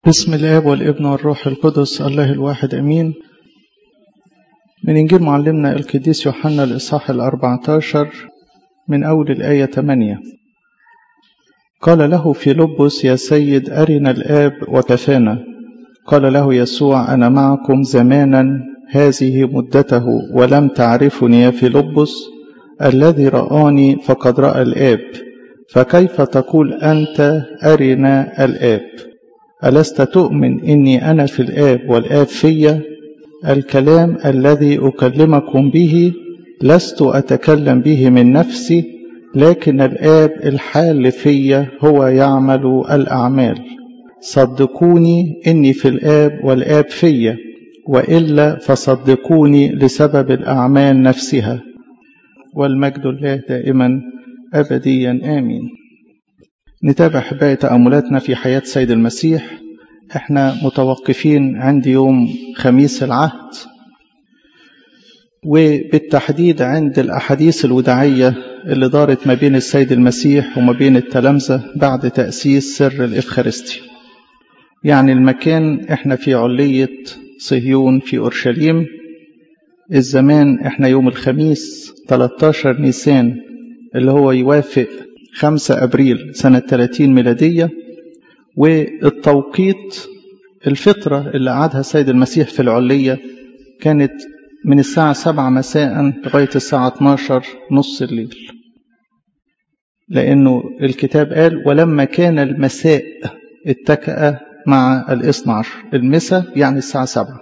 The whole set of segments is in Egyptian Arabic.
بسم الاب والابن والروح القدس الله الواحد امين من انجيل معلمنا القديس يوحنا الاصحاح الاربعتاشر من اول الايه 8 قال له فيلبس يا سيد ارنا الاب وكفانا قال له يسوع انا معكم زمانا هذه مدته ولم تعرفني يا فيلبس الذي رآني فقد رأى الآب فكيف تقول أنت أرنا الآب ألست تؤمن إني أنا في الآب والآب في الكلام الذي أكلمكم به لست أتكلم به من نفسي لكن الآب الحال في هو يعمل الأعمال صدقوني إني في الآب والآب في وإلا فصدقوني لسبب الأعمال نفسها والمجد الله دائما أبديا آمين نتابع حباية تأملاتنا في حياة سيد المسيح احنا متوقفين عند يوم خميس العهد وبالتحديد عند الأحاديث الوداعية اللي دارت ما بين السيد المسيح وما بين التلامذة بعد تأسيس سر الإفخارستي يعني المكان احنا في علية صهيون في أورشليم الزمان احنا يوم الخميس 13 نيسان اللي هو يوافق 5 أبريل سنة 30 ميلادية والتوقيت الفترة اللي قعدها السيد المسيح في العلية كانت من الساعة 7 مساء لغاية الساعة 12 نص الليل لأنه الكتاب قال ولما كان المساء اتكأ مع الاثنى عشر المساء يعني الساعة 7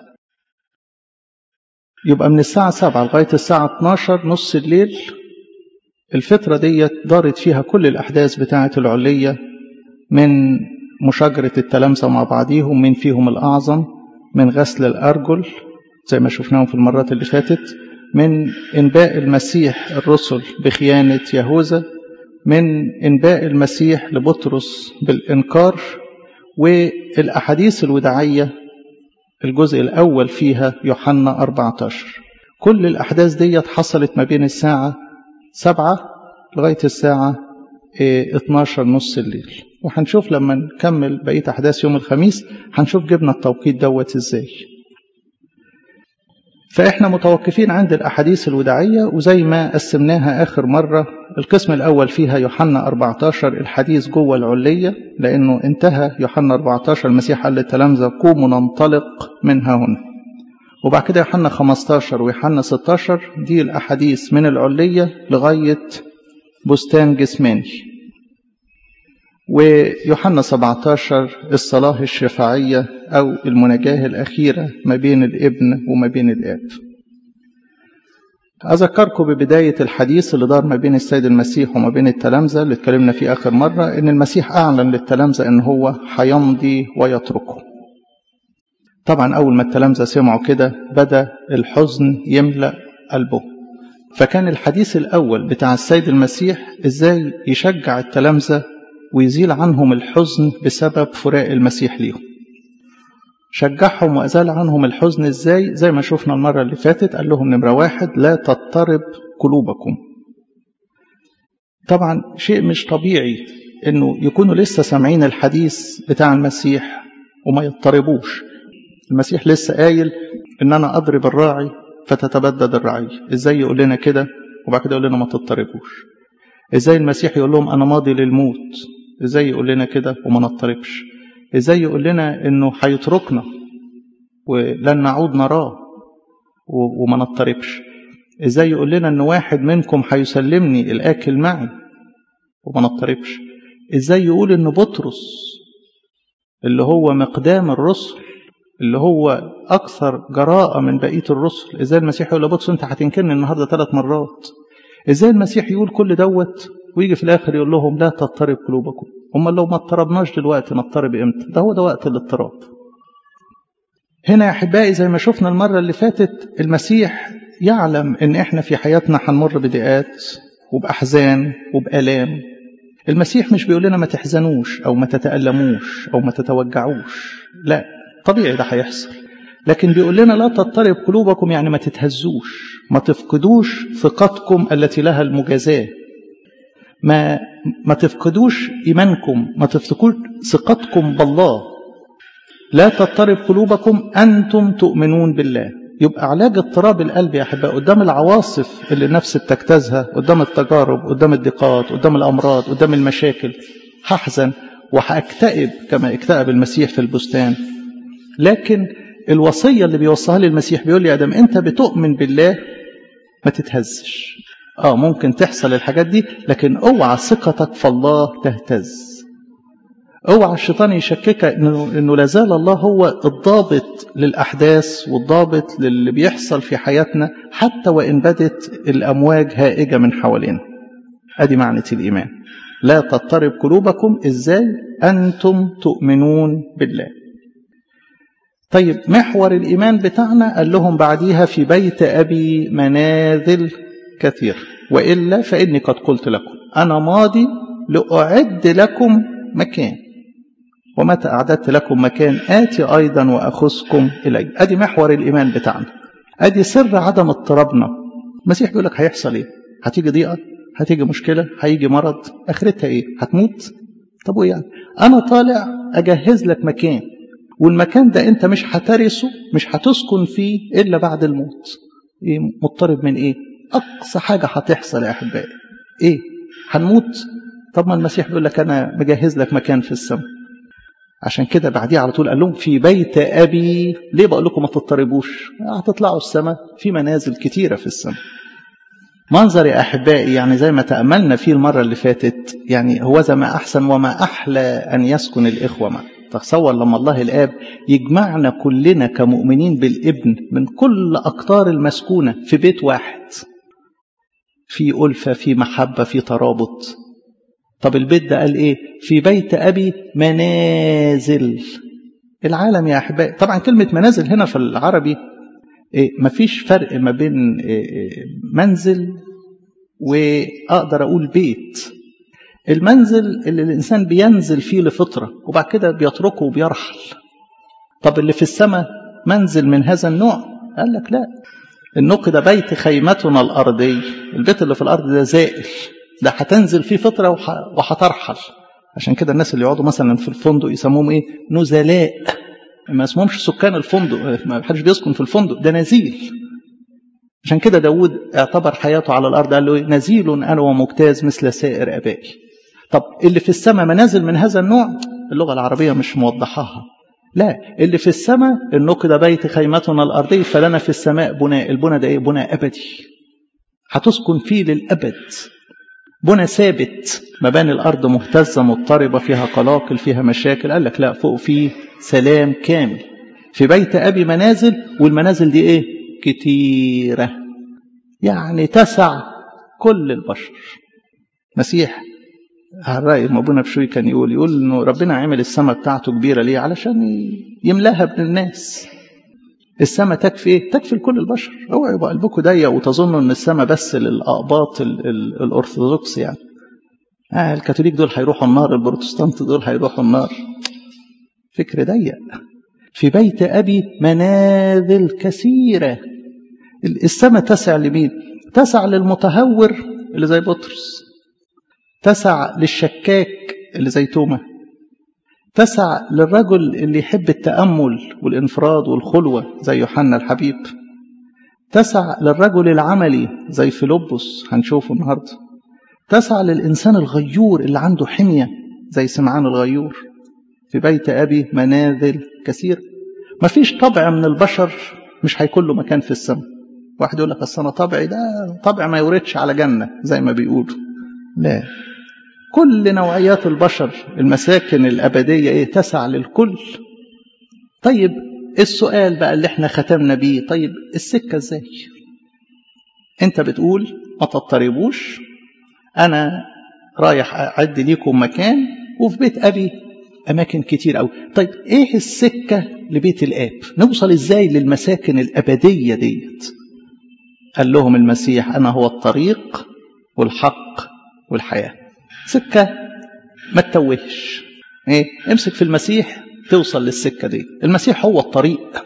يبقى من الساعة 7 لغاية الساعة 12 نص الليل الفترة دي دارت فيها كل الأحداث بتاعة العلية من مشاجرة التلامذة مع بعضيهم من فيهم الأعظم من غسل الأرجل زي ما شفناهم في المرات اللي فاتت من إنباء المسيح الرسل بخيانة يهوذا من إنباء المسيح لبطرس بالإنكار والأحاديث الوداعية الجزء الأول فيها يوحنا 14 كل الأحداث دي حصلت ما بين الساعة 7 لغاية الساعة 12 نص الليل وهنشوف لما نكمل بقية أحداث يوم الخميس هنشوف جبنا التوقيت دوت إزاي فإحنا متوقفين عند الأحاديث الوداعية وزي ما قسمناها آخر مرة القسم الأول فيها يوحنا 14 الحديث جوه العلية لأنه انتهى يوحنا 14 المسيح قال للتلامذة قوموا ننطلق منها هنا وبعد كده يوحنا 15 ويوحنا 16 دي الأحاديث من العلية لغاية بستان جسماني ويوحنا 17 الصلاة الشفاعية أو المناجاة الأخيرة ما بين الابن وما بين الآب أذكركم ببداية الحديث اللي دار ما بين السيد المسيح وما بين التلامذة اللي اتكلمنا فيه آخر مرة إن المسيح أعلن للتلامذة إن هو هيمضي ويتركه طبعا أول ما التلامذة سمعوا كده بدأ الحزن يملأ قلبه فكان الحديث الأول بتاع السيد المسيح إزاي يشجع التلامذة ويزيل عنهم الحزن بسبب فراق المسيح ليهم شجعهم وأزال عنهم الحزن إزاي زي ما شفنا المرة اللي فاتت قال لهم نمرة واحد لا تضطرب قلوبكم طبعا شيء مش طبيعي انه يكونوا لسه سامعين الحديث بتاع المسيح وما يضطربوش المسيح لسه قايل ان انا اضرب الراعي فتتبدد الرعية ازاي يقول لنا كده وبعد كده يقول لنا ما تضطربوش ازاي المسيح يقول لهم انا ماضي للموت ازاي يقول لنا كده وما نضطربش ازاي يقول لنا انه هيتركنا ولن نعود نراه وما نضطربش ازاي يقول لنا ان واحد منكم هيسلمني الاكل معي وما نضطربش ازاي يقول ان بطرس اللي هو مقدام الرسل اللي هو اكثر جراءة من بقية الرسل ازاي المسيح يقول لبطرس انت هتنكرني النهارده ثلاث مرات ازاي المسيح يقول كل دوت ويجي في الاخر يقول لهم لا تضطرب قلوبكم هم لو ما اضطربناش دلوقتي نضطرب امتى ده هو ده وقت الاضطراب هنا يا احبائي زي ما شفنا المره اللي فاتت المسيح يعلم ان احنا في حياتنا هنمر بضيقات وباحزان وبالام المسيح مش بيقول لنا ما تحزنوش او ما تتالموش او ما تتوجعوش لا طبيعي ده هيحصل لكن بيقول لنا لا تضطرب قلوبكم يعني ما تتهزوش ما تفقدوش ثقتكم التي لها المجازاه ما ما تفقدوش ايمانكم ما تفقدوش ثقتكم بالله لا تضطرب قلوبكم أنتم تؤمنون بالله يبقى علاج اضطراب القلب يا أحباء قدام العواصف اللي النفس بتجتازها قدام التجارب قدام الضيقات قدام الأمراض قدام المشاكل هحزن وهأكتئب كما اكتئب المسيح في البستان لكن الوصية اللي بيوصيها لي المسيح بيقول لي يا آدم أنت بتؤمن بالله ما تتهزش اه ممكن تحصل الحاجات دي لكن اوعى ثقتك في الله تهتز اوعى الشيطان يشككك انه انه لازال الله هو الضابط للاحداث والضابط للي بيحصل في حياتنا حتى وان بدت الامواج هائجه من حوالينا ادي معنى الايمان لا تضطرب قلوبكم ازاي انتم تؤمنون بالله طيب محور الايمان بتاعنا قال لهم بعديها في بيت ابي منازل كثير والا فاني قد قلت لكم انا ماضي لاعد لكم مكان ومتى أعددت لكم مكان آتي أيضا وأخذكم إلي أدي محور الإيمان بتاعنا أدي سر عدم اضطرابنا المسيح بيقول لك هيحصل إيه هتيجي ضيقة هتيجي مشكلة هيجي مرض آخرتها إيه هتموت طب وإيه يعني أنا طالع أجهز لك مكان والمكان ده أنت مش هترثه مش هتسكن فيه إلا بعد الموت إيه مضطرب من إيه أقصى حاجة هتحصل يا أحبائي إيه هنموت طب ما المسيح بيقول لك أنا مجهز لك مكان في السماء عشان كده بعديه على طول قال لهم في بيت أبي ليه بقول لكم ما تضطربوش هتطلعوا السماء في منازل كتيرة في السماء منظر يا أحبائي يعني زي ما تأملنا فيه المرة اللي فاتت يعني هو ذا ما أحسن وما أحلى أن يسكن الإخوة معا تصور لما الله الآب يجمعنا كلنا كمؤمنين بالابن من كل أقطار المسكونة في بيت واحد في ألفة في محبة في ترابط طب البيت ده قال ايه في بيت ابي منازل العالم يا احبائي طبعا كلمه منازل هنا في العربي إيه مفيش فرق ما بين إيه منزل واقدر اقول بيت المنزل اللي الانسان بينزل فيه لفطره وبعد كده بيتركه وبيرحل طب اللي في السماء منزل من هذا النوع قال لك لا النوق ده بيت خيمتنا الارضي البيت اللي في الارض ده زائل ده هتنزل فيه فترة وهترحل عشان كده الناس اللي يقعدوا مثلا في الفندق يسموهم ايه نزلاء ما اسمهمش سكان الفندق ما حدش بيسكن في الفندق ده نزيل عشان كده داود اعتبر حياته على الأرض قال له إيه؟ نزيل أنا ومجتاز مثل سائر أبائي طب اللي في السماء منازل من هذا النوع اللغة العربية مش موضحاها لا اللي في السماء النوق ده بيت خيمتنا الأرضي فلنا في السماء بناء البنى ده إيه بناء أبدي هتسكن فيه للأبد بنى ثابت مباني الأرض مهتزة مضطربة فيها قلاقل فيها مشاكل قال لك لا فوق فيه سلام كامل في بيت أبي منازل والمنازل دي إيه كتيرة يعني تسع كل البشر مسيح الرأي ابونا بشوي كان يقول يقول انه ربنا عمل السماء بتاعته كبيره ليه علشان يملاها ابن الناس السماء تكفي ايه؟ تكفي لكل البشر اوعوا يبقى قلبكم ضيق وتظنوا ان السماء بس للاقباط الارثوذكس يعني آه الكاثوليك دول هيروحوا النار البروتستانت دول هيروحوا النار فكر ضيق في بيت ابي منازل كثيره السماء تسع لمين؟ تسع للمتهور اللي زي بطرس تسع للشكاك اللي زي توما تسع للرجل اللي يحب التأمل والانفراد والخلوة زي يوحنا الحبيب تسع للرجل العملي زي فيلبس هنشوفه النهارده تسع للإنسان الغيور اللي عنده حمية زي سمعان الغيور في بيت أبي منازل كثير مفيش طبع من البشر مش هيكون له مكان في السماء واحد يقول لك أصل أنا طبعي ده طبع ما يوردش على جنة زي ما بيقولوا لا كل نوعيات البشر المساكن الأبدية إيه تسع للكل طيب السؤال بقى اللي احنا ختمنا بيه طيب السكة ازاي انت بتقول ما تضطربوش انا رايح اعد ليكم مكان وفي بيت ابي اماكن كتير قوي طيب ايه السكة لبيت الاب نوصل ازاي للمساكن الابدية ديت قال لهم المسيح انا هو الطريق والحق والحياه سكة ما تتوهش ايه امسك في المسيح توصل للسكة دي المسيح هو الطريق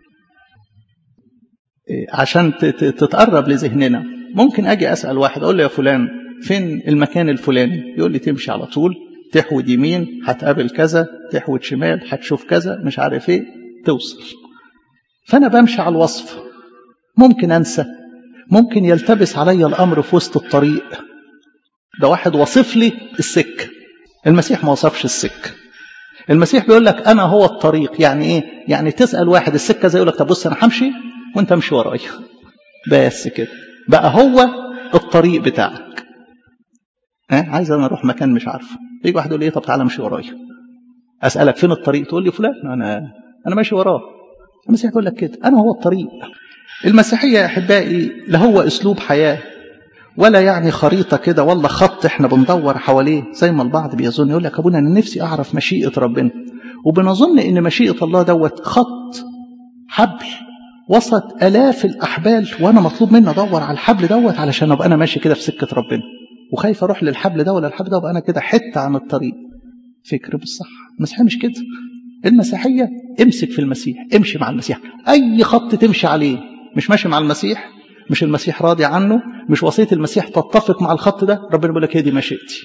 إيه عشان تتقرب لذهننا ممكن اجي اسأل واحد اقول له يا فلان فين المكان الفلاني يقول لي تمشي على طول تحود يمين هتقابل كذا تحود شمال هتشوف كذا مش عارف ايه توصل فانا بمشي على الوصف ممكن انسى ممكن يلتبس علي الامر في وسط الطريق ده واحد وصف لي السكه المسيح ما وصفش السكه المسيح بيقول لك انا هو الطريق يعني ايه يعني تسال واحد السكه زي يقول لك طب بص انا همشي وانت امشي ورايا بس كده بقى هو الطريق بتاعك ها عايز انا اروح مكان مش عارفه يجي واحد يقول لي طب تعالى امشي ورايا اسالك فين الطريق تقول لي فلان انا انا ماشي وراه المسيح بيقول لك كده انا هو الطريق المسيحيه يا احبائي لا هو اسلوب حياه ولا يعني خريطة كده ولا خط احنا بندور حواليه زي ما البعض بيظن يقول لك ابونا انا نفسي اعرف مشيئة ربنا وبنظن ان مشيئة الله دوت خط حبل وسط الاف الاحبال وانا مطلوب مني ادور على الحبل دوت علشان ابقى انا ماشي كده في سكة ربنا وخايف اروح للحبل ده ولا الحبل ده وابقى انا كده حتة عن الطريق فكر بالصح المسيحية مش كده المسيحية امسك في المسيح امشي مع المسيح اي خط تمشي عليه مش ماشي مع المسيح مش المسيح راضي عنه مش وصية المسيح تتفق مع الخط ده ربنا بيقول لك هي دي مشيئتي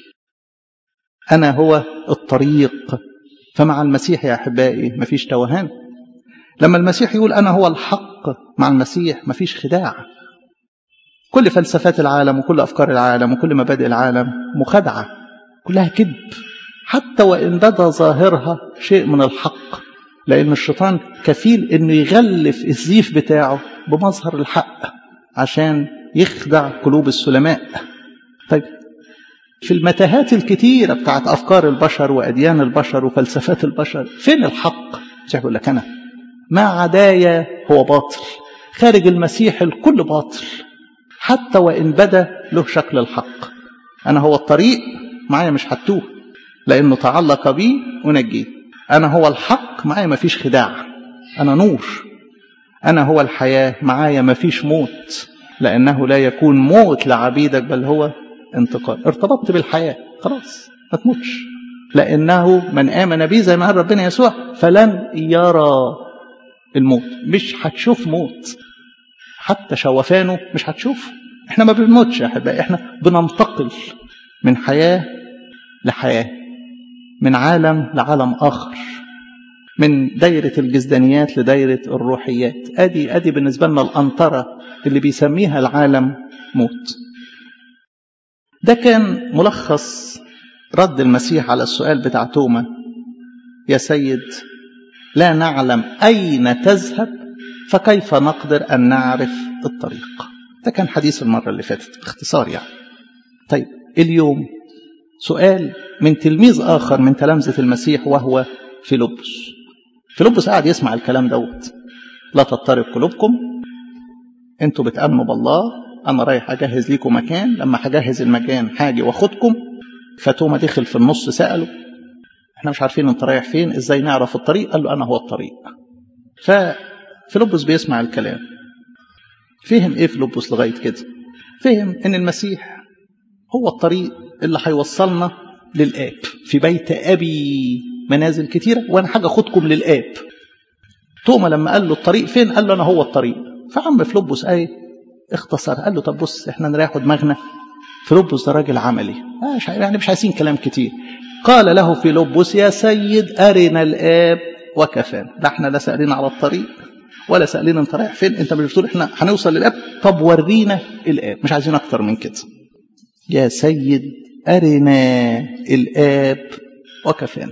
أنا هو الطريق فمع المسيح يا أحبائي مفيش توهان لما المسيح يقول أنا هو الحق مع المسيح مفيش خداع كل فلسفات العالم وكل أفكار العالم وكل مبادئ العالم مخادعة كلها كذب حتى وإن بدا ظاهرها شيء من الحق لأن الشيطان كفيل إنه يغلف الزيف بتاعه بمظهر الحق عشان يخدع قلوب السلماء طيب في المتاهات الكتيرة بتاعت أفكار البشر وأديان البشر وفلسفات البشر فين الحق؟ مش يقول لك أنا ما عدايا هو باطل خارج المسيح الكل باطل حتى وإن بدا له شكل الحق أنا هو الطريق معايا مش هتوه لأنه تعلق بي ونجيه أنا هو الحق معايا مفيش خداع أنا نور أنا هو الحياة معايا مفيش موت لأنه لا يكون موت لعبيدك بل هو انتقال ارتبطت بالحياة خلاص ما تموتش لأنه من آمن بي زي ما قال ربنا يسوع فلن يرى الموت مش هتشوف موت حتى شوفانه مش هتشوف احنا ما بنموتش يا احبائي احنا بننتقل من حياة لحياة من عالم لعالم آخر من دايرة الجزدانيات لدايرة الروحيات أدي أدي بالنسبة لنا الأنطرة اللي بيسميها العالم موت ده كان ملخص رد المسيح على السؤال بتاع توما يا سيد لا نعلم أين تذهب فكيف نقدر أن نعرف الطريق ده كان حديث المرة اللي فاتت باختصار يعني طيب اليوم سؤال من تلميذ آخر من تلامذة المسيح وهو فيلبس فيلبس قاعد يسمع الكلام دوت لا تضطرب قلوبكم انتوا بتأمنوا بالله انا رايح اجهز ليكم مكان لما هجهز المكان هاجي واخدكم فتوما دخل في النص سأله احنا مش عارفين انت رايح فين ازاي نعرف الطريق قال له انا هو الطريق ففيلبس بيسمع الكلام فهم ايه فيلبس لغايه كده فهم ان المسيح هو الطريق اللي هيوصلنا للآب في بيت أبي منازل كتيرة وأنا حاجة أخدكم للآب توما لما قال له الطريق فين قال له أنا هو الطريق فعم فلوبوس ايه اختصر قال له طب بص احنا نريح دماغنا فلوبوس ده راجل عملي آه يعني مش عايزين كلام كتير قال له فيلبس يا سيد أرنا الآب وكفانا لا احنا لا سألين على الطريق ولا سألين انت رايح فين انت مش بتقول احنا هنوصل للآب طب ورينا الآب مش عايزين أكتر من كده يا سيد أرنا الآب وكفانا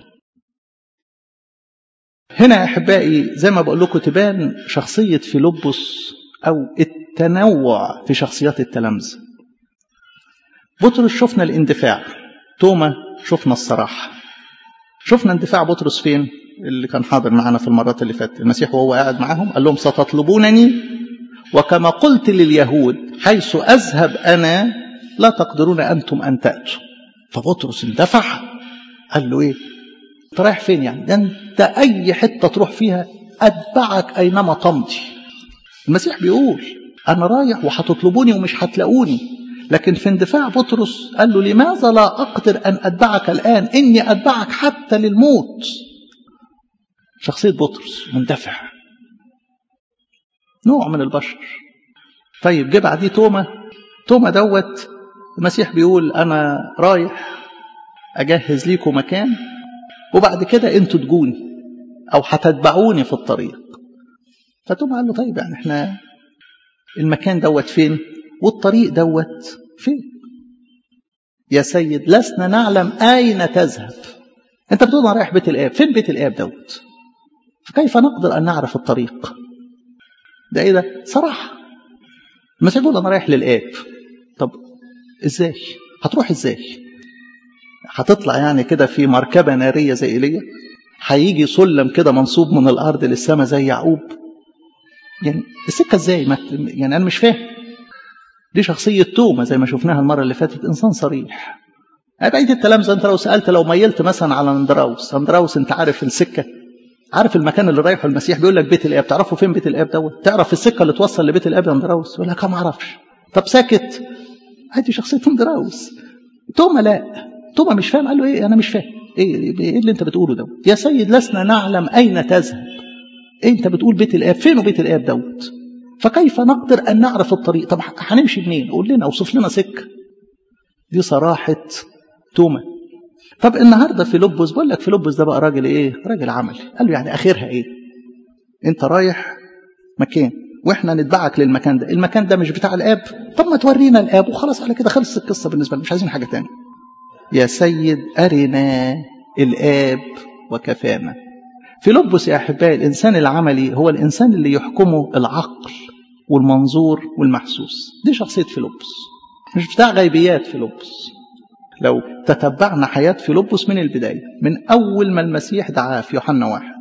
هنا يا أحبائي زي ما بقول لكم تبان شخصية فيلبس أو التنوع في شخصيات التلامذة بطرس شفنا الاندفاع توما شفنا الصراحة شفنا اندفاع بطرس فين اللي كان حاضر معنا في المرات اللي فاتت المسيح وهو قاعد معاهم قال لهم ستطلبونني وكما قلت لليهود حيث أذهب أنا لا تقدرون أنتم أن تأتوا فبطرس اندفع قال له إيه أنت رايح فين يعني ده أنت أي حتة تروح فيها أتبعك أينما تمضي المسيح بيقول أنا رايح وهتطلبوني ومش هتلاقوني لكن في اندفاع بطرس قال له لماذا لا أقدر أن أتبعك الآن إني أتبعك حتى للموت شخصية بطرس مندفع نوع من البشر طيب جه بعديه توما توما دوت المسيح بيقول أنا رايح اجهز ليكم مكان وبعد كده انتوا تجوني او هتتبعوني في الطريق فتوما قال له طيب يعني احنا المكان دوت فين والطريق دوت فين يا سيد لسنا نعلم اين تذهب انت بتقول انا رايح بيت الاب فين بيت الاب دوت فكيف نقدر ان نعرف الطريق ده ايه ده صراحه المسيح بيقول انا رايح للاب طب ازاي هتروح ازاي هتطلع يعني كده في مركبه ناريه زي ايليا هيجي سلم كده منصوب من الارض للسماء زي يعقوب يعني السكه ازاي ما يعني انا مش فاهم دي شخصيه توما زي ما شفناها المره اللي فاتت انسان صريح بقيه التلامذه انت لو سالت لو ميلت مثلا على اندراوس اندراوس انت عارف السكه عارف المكان اللي رايحه المسيح بيقول لك بيت الاب تعرفوا فين بيت الاب دوت تعرف السكه اللي توصل لبيت الاب يا اندراوس يقول لك ما اعرفش طب ساكت ادي شخصيه اندراوس توما لا توما مش فاهم قال له ايه انا مش فاهم ايه, إيه اللي انت بتقوله دوت يا سيد لسنا نعلم اين تذهب إيه انت بتقول بيت الاب فين بيت الاب دوت فكيف نقدر ان نعرف الطريق طب هنمشي منين قول لنا اوصف لنا سكه دي صراحه توما طب النهارده فيلبس بقول لك فيلبس ده بقى راجل ايه راجل عملي قال له يعني اخرها ايه انت رايح مكان واحنا نتبعك للمكان ده المكان ده مش بتاع الاب طب ما تورينا الاب وخلاص على كده خلصت القصه بالنسبه لنا مش عايزين حاجه تانية يا سيد ارنا الاب وكفانا فيلبس يا احبائي الانسان العملي هو الانسان اللي يحكمه العقل والمنظور والمحسوس دي شخصيه فيلبس مش بتاع غيبيات فيلبس لو تتبعنا حياة فيلبس من البداية من أول ما المسيح دعاه في يوحنا واحد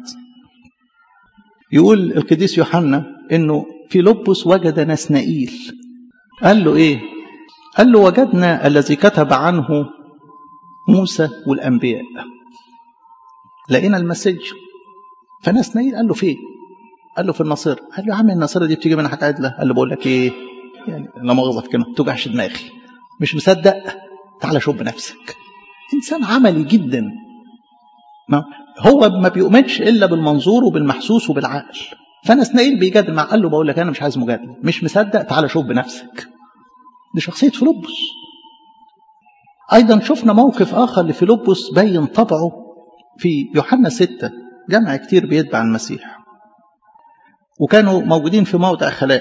يقول القديس يوحنا إنه فيلبس وجد نسنائيل قال له إيه قال له وجدنا الذي كتب عنه موسى والأنبياء لقينا المسيح فنسنائيل قال له فين قال له في النصير قال له يا عم النصيرة دي بتيجي منها حاجة عدلة قال له بقول لك إيه يعني لا مؤاخذة في كلمة ما توجعش دماغي مش مصدق تعالى شوف بنفسك انسان عملي جدا ما هو ما بيؤمنش الا بالمنظور وبالمحسوس وبالعقل فانا اسنائيل بيجادل مع قال له بقول لك انا مش عايز مجادله مش مصدق تعالى شوف بنفسك دي شخصيه فيلبس ايضا شفنا موقف اخر لفيلبس بين طبعه في يوحنا ستة جمع كتير بيتبع المسيح وكانوا موجودين في موضع خلاء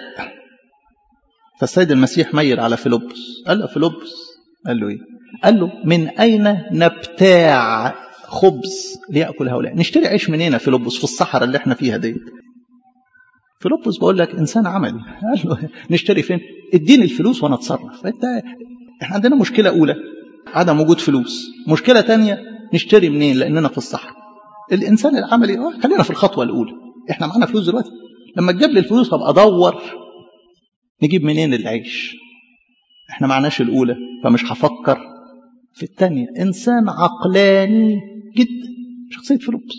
فالسيد المسيح ميل على فيلبس قال له فيلبس قال له ايه قال له من اين نبتاع خبز ليأكل هؤلاء نشتري عيش منين في لبس في الصحراء اللي احنا فيها دي في لبس بقول لك انسان عملي قال له نشتري فين اديني الفلوس وانا اتصرف انت احنا عندنا مشكله اولى عدم وجود فلوس مشكله تانية نشتري منين لاننا في الصحراء الانسان العملي اه خلينا في الخطوه الاولى احنا معانا فلوس دلوقتي لما تجيب لي الفلوس ابقى ادور نجيب منين العيش احنا معناش الاولى فمش هفكر في الثانيه انسان عقلاني جدا شخصيه فيلبس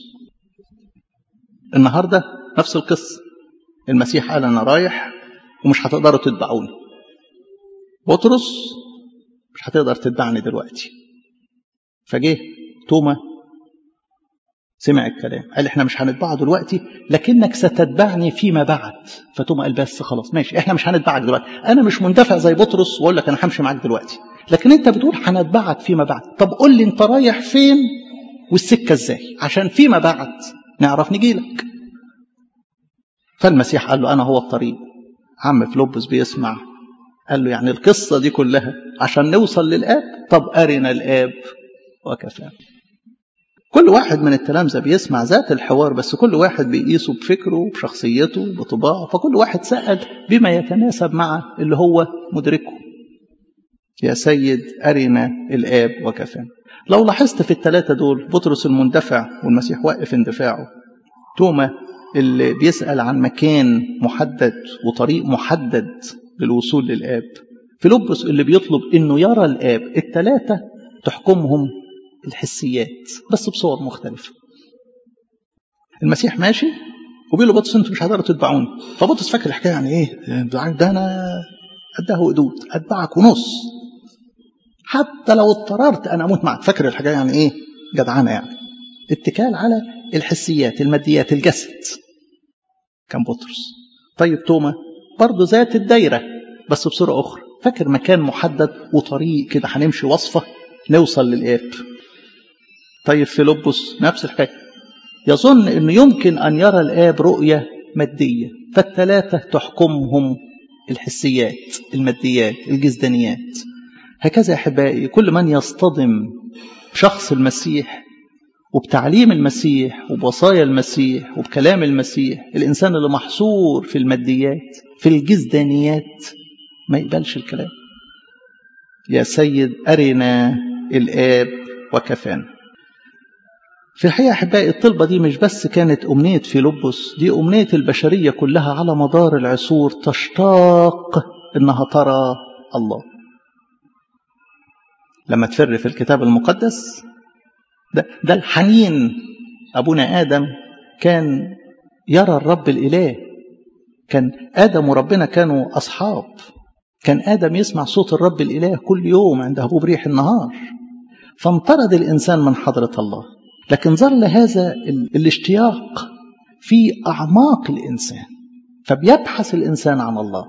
النهارده نفس القصه المسيح قال انا رايح ومش هتقدروا تتبعوني بطرس مش هتقدر تتبعني دلوقتي فجه توما سمع الكلام قال احنا مش هنتبعه دلوقتي لكنك ستتبعني فيما بعد فتوما قال بس خلاص ماشي احنا مش هنتبعك دلوقتي انا مش مندفع زي بطرس واقول لك انا همشي معاك دلوقتي لكن انت بتقول هنتبعك فيما بعد طب قول لي انت رايح فين والسكه ازاي عشان فيما بعد نعرف نجي لك فالمسيح قال له انا هو الطريق عم فلوبس بيسمع قال له يعني القصه دي كلها عشان نوصل للاب طب ارنا الاب وكفانا كل واحد من التلامذة بيسمع ذات الحوار بس كل واحد بيقيسه بفكره بشخصيته بطباعه فكل واحد سأل بما يتناسب مع اللي هو مدركه يا سيد أرنا الآب وكفانا لو لاحظت في الثلاثة دول بطرس المندفع والمسيح واقف اندفاعه توما اللي بيسأل عن مكان محدد وطريق محدد للوصول للآب فيلبس اللي بيطلب انه يرى الآب الثلاثة تحكمهم الحسيات بس بصور مختلفة المسيح ماشي وبيقول له بطرس انتوا مش هتقدروا تتبعوني فبطرس فاكر الحكايه يعني ايه ده انا قدها وقدود اتبعك ونص حتى لو اضطررت انا اموت معك فاكر الحكايه يعني ايه جدعانه يعني اتكال على الحسيات الماديات الجسد كان بطرس طيب توما برضه ذات الدايره بس بصوره اخرى فاكر مكان محدد وطريق كده هنمشي وصفه نوصل للاب طيب فيلبس نفس الحكاية يظن أنه يمكن أن يرى الآب رؤية مادية فالثلاثة تحكمهم الحسيات الماديات الجزدانيات هكذا يا أحبائي كل من يصطدم بشخص المسيح وبتعليم المسيح وبوصايا المسيح وبكلام المسيح الإنسان اللي محصور في الماديات في الجزدانيات ما يقبلش الكلام يا سيد أرنا الآب وكفانا في الحقيقة أحبائي الطلبة دي مش بس كانت أمنية فيلبس دي أمنية البشرية كلها على مدار العصور تشتاق إنها ترى الله لما تفر في الكتاب المقدس ده, ده الحنين أبونا آدم كان يرى الرب الإله كان آدم وربنا كانوا أصحاب كان آدم يسمع صوت الرب الإله كل يوم عند هبوب ريح النهار فانطرد الإنسان من حضرة الله لكن ظل هذا الاشتياق في أعماق الإنسان فبيبحث الإنسان عن الله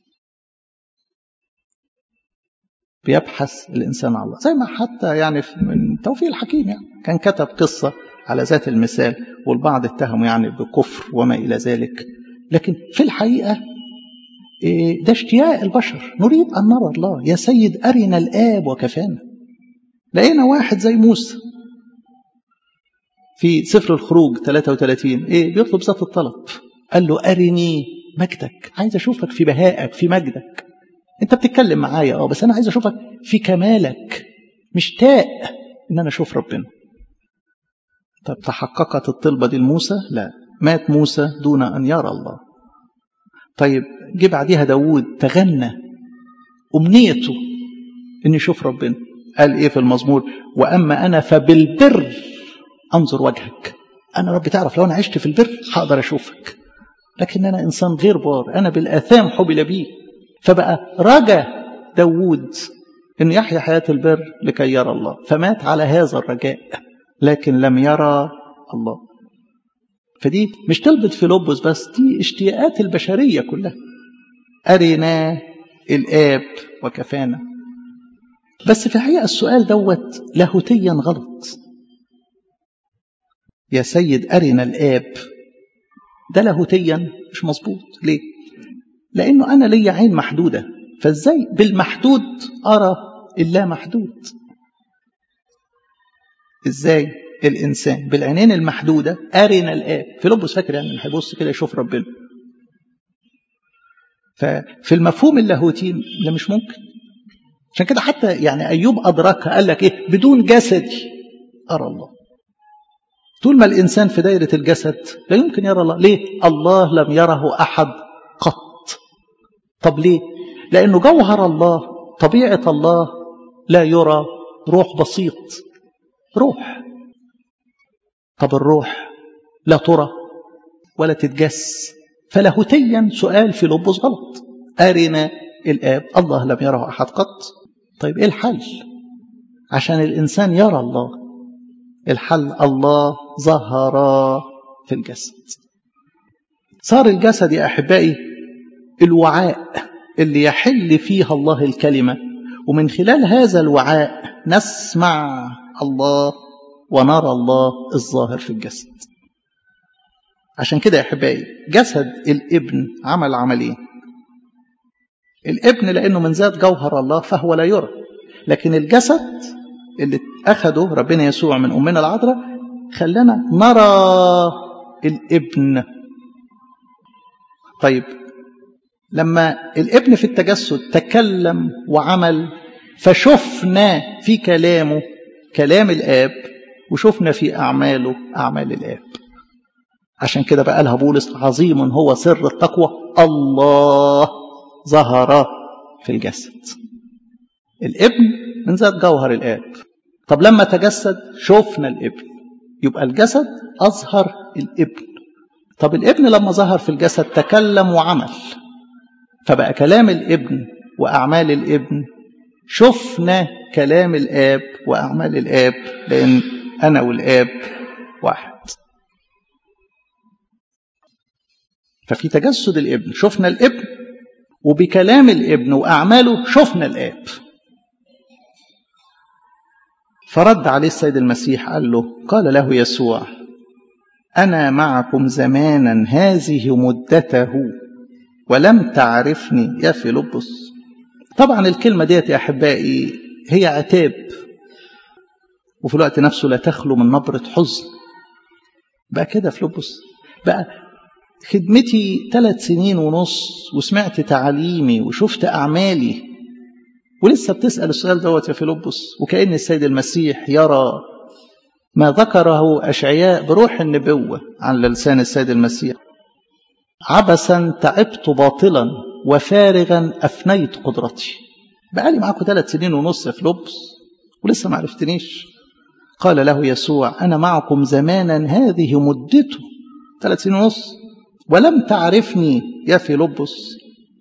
بيبحث الإنسان عن الله زي ما حتى يعني من توفيق الحكيم يعني كان كتب قصة على ذات المثال والبعض اتهموا يعني بكفر وما إلى ذلك لكن في الحقيقة ده اشتياق البشر نريد أن نرى الله يا سيد أرنا الآب وكفانا لقينا واحد زي موسى في سفر الخروج 33 ايه بيطلب ذات الطلب قال له أرني مجدك عايز أشوفك في بهائك في مجدك أنت بتتكلم معايا اه بس أنا عايز أشوفك في كمالك مشتاق إن أنا أشوف ربنا طب تحققت الطلبة دي لموسى لا مات موسى دون أن يرى الله طيب جه بعديها داوود تغنى أمنيته إن يشوف ربنا قال إيه في المزمور وأما أنا فبالبر أنظر وجهك أنا رب تعرف لو أنا عشت في البر هقدر أشوفك لكن أنا إنسان غير بار أنا بالآثام حبل بي فبقى رجا داوود أن يحيا حياة البر لكي يرى الله فمات على هذا الرجاء لكن لم يرى الله فدي مش طلبة فيلبس بس دي اشتياقات البشرية كلها أرنا الآب وكفانا بس في الحقيقة السؤال دوت لاهوتيا غلط يا سيد أرنا الآب ده لاهوتيا مش مظبوط ليه؟ لأنه أنا ليا عين محدودة فإزاي بالمحدود أرى اللا محدود إزاي الإنسان بالعينين المحدودة أرنا الآب فيلبس فاكر يعني إنه هيبص كده يشوف ربنا ففي المفهوم اللاهوتي ده مش ممكن عشان كده حتى يعني أيوب أدركها قال لك إيه بدون جسدي أرى الله طول ما الإنسان في دائرة الجسد لا يمكن يرى الله ليه الله لم يره أحد قط طب ليه لأنه جوهر الله طبيعة الله لا يرى روح بسيط روح طب الروح لا ترى ولا تتجس فلاهوتيا سؤال في لبس غلط أرنا الآب الله لم يره أحد قط طيب إيه الحل عشان الإنسان يرى الله الحل الله ظهر في الجسد صار الجسد يا أحبائي الوعاء اللي يحل فيها الله الكلمة ومن خلال هذا الوعاء نسمع الله ونرى الله الظاهر في الجسد عشان كده يا أحبائي جسد الابن عمل عملين الابن لأنه من ذات جوهر الله فهو لا يرى لكن الجسد اللي أخده ربنا يسوع من أمنا العذراء خلانا نرى الابن طيب لما الابن في التجسد تكلم وعمل فشفنا في كلامه كلام الآب وشفنا في أعماله أعمال الآب عشان كده بقى لها بولس عظيم هو سر التقوى الله ظهر في الجسد الابن من ذات جوهر الآب طب لما تجسد شفنا الابن يبقى الجسد أظهر الابن طب الابن لما ظهر في الجسد تكلم وعمل فبقى كلام الابن وأعمال الابن شفنا كلام الآب وأعمال الآب لأن أنا والآب واحد ففي تجسد الابن شفنا الابن وبكلام الابن وأعماله شفنا الآب فرد عليه السيد المسيح قال له قال له يسوع أنا معكم زمانا هذه مدته ولم تعرفني يا فيلبس طبعا الكلمة ديت يا أحبائي هي عتاب وفي الوقت نفسه لا تخلو من نبرة حزن بقى كده فيلبس بقى خدمتي ثلاث سنين ونص وسمعت تعاليمي وشفت أعمالي ولسه بتسأل السؤال دوت يا فيلبس وكأن السيد المسيح يرى ما ذكره أشعياء بروح النبوة عن لسان السيد المسيح عبثا تعبت باطلا وفارغا أفنيت قدرتي بقالي معاكم ثلاث سنين ونص يا فيلبس ولسه ما عرفتنيش قال له يسوع أنا معكم زمانا هذه مدته ثلاث سنين ونص ولم تعرفني يا فيلبس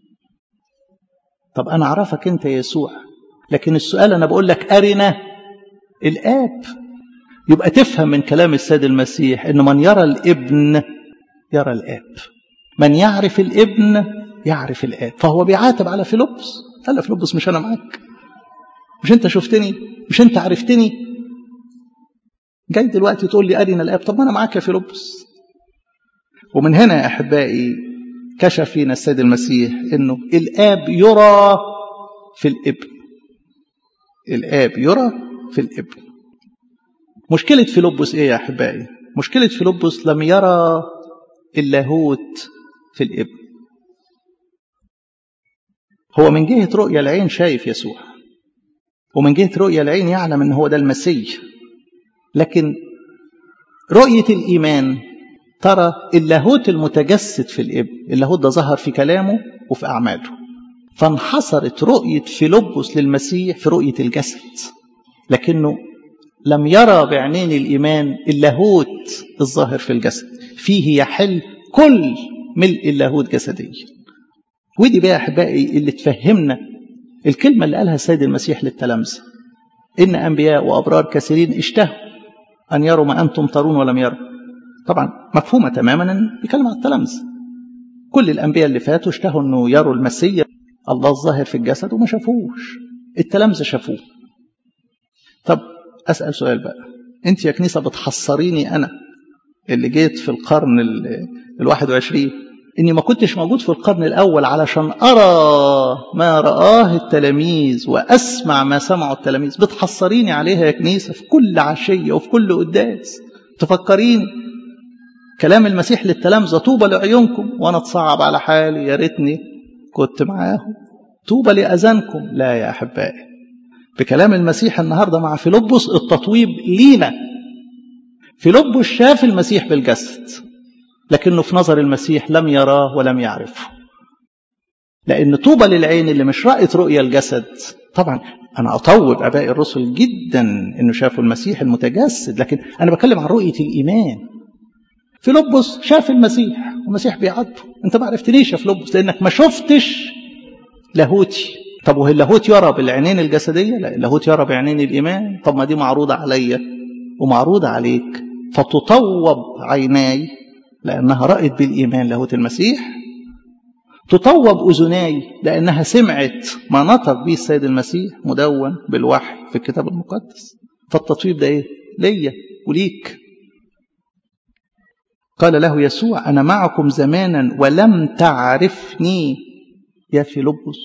طب أنا أعرفك أنت يا يسوع لكن السؤال أنا بقول لك أرنا الآب يبقى تفهم من كلام السيد المسيح أن من يرى الابن يرى الآب من يعرف الابن يعرف الآب فهو بيعاتب على فيلبس قال له فيلبس مش أنا معاك مش أنت شفتني مش أنت عرفتني جاي دلوقتي تقول لي أرنا الآب طب ما أنا معاك يا فيلبس ومن هنا يا أحبائي كشف فينا السيد المسيح أنه الآب يرى في الابن الآب يرى في الابن مشكلة فيلبس إيه يا أحبائي مشكلة فيلبس لم يرى اللاهوت في الابن هو من جهة رؤية العين شايف يسوع ومن جهة رؤية العين يعلم أن هو ده المسيح لكن رؤية الإيمان ترى اللاهوت المتجسد في الابن اللاهوت ده ظهر في كلامه وفي أعماله فانحصرت رؤية فيلبس للمسيح في رؤية الجسد لكنه لم يرى بعينين الإيمان اللاهوت الظاهر في الجسد فيه يحل كل ملء اللاهوت جسديا ودي بقى أحبائي اللي تفهمنا الكلمة اللي قالها السيد المسيح للتلامذة إن أنبياء وأبرار كثيرين اشتهوا أن يروا ما أنتم ترون ولم يروا طبعا مفهومة تماما أن بيتكلم عن التلامذة كل الأنبياء اللي فاتوا اشتهوا أنه يروا المسيح الله الظاهر في الجسد وما شافوش التلامذة شافوه طب أسأل سؤال بقى أنت يا كنيسة بتحصريني أنا اللي جيت في القرن الواحد وعشرين إني ما كنتش موجود في القرن الأول علشان أرى ما رآه التلاميذ وأسمع ما سمعوا التلاميذ بتحصريني عليها يا كنيسة في كل عشية وفي كل قداس تفكريني كلام المسيح للتلامذة طوبى لعيونكم وأنا اتصعب على حالي يا ريتني كنت معاهم طوبى لأذانكم لا يا أحبائي بكلام المسيح النهاردة مع فيلبس التطويب لينا فيلبس شاف المسيح بالجسد لكنه في نظر المسيح لم يراه ولم يعرفه لأن طوبى للعين اللي مش رأت رؤية الجسد طبعا أنا أطوب أباء الرسل جدا إنه شافوا المسيح المتجسد لكن أنا بتكلم عن رؤية الإيمان فيلبس شاف المسيح والمسيح بيعاتبه أنت ما عرفتنيش يا فيلبس لأنك ما شفتش لاهوتي طب وهي اللاهوت يرى بالعينين الجسدية لا اللاهوت يرى بعينين الإيمان طب ما دي معروضة عليا ومعروضة عليك فتطوب عيناي لأنها رأت بالإيمان لاهوت المسيح تطوب أذناي لأنها سمعت ما نطق به السيد المسيح مدون بالوحي في الكتاب المقدس فالتطويب ده إيه؟ ليا وليك قال له يسوع أنا معكم زمانا ولم تعرفني يا فيلبس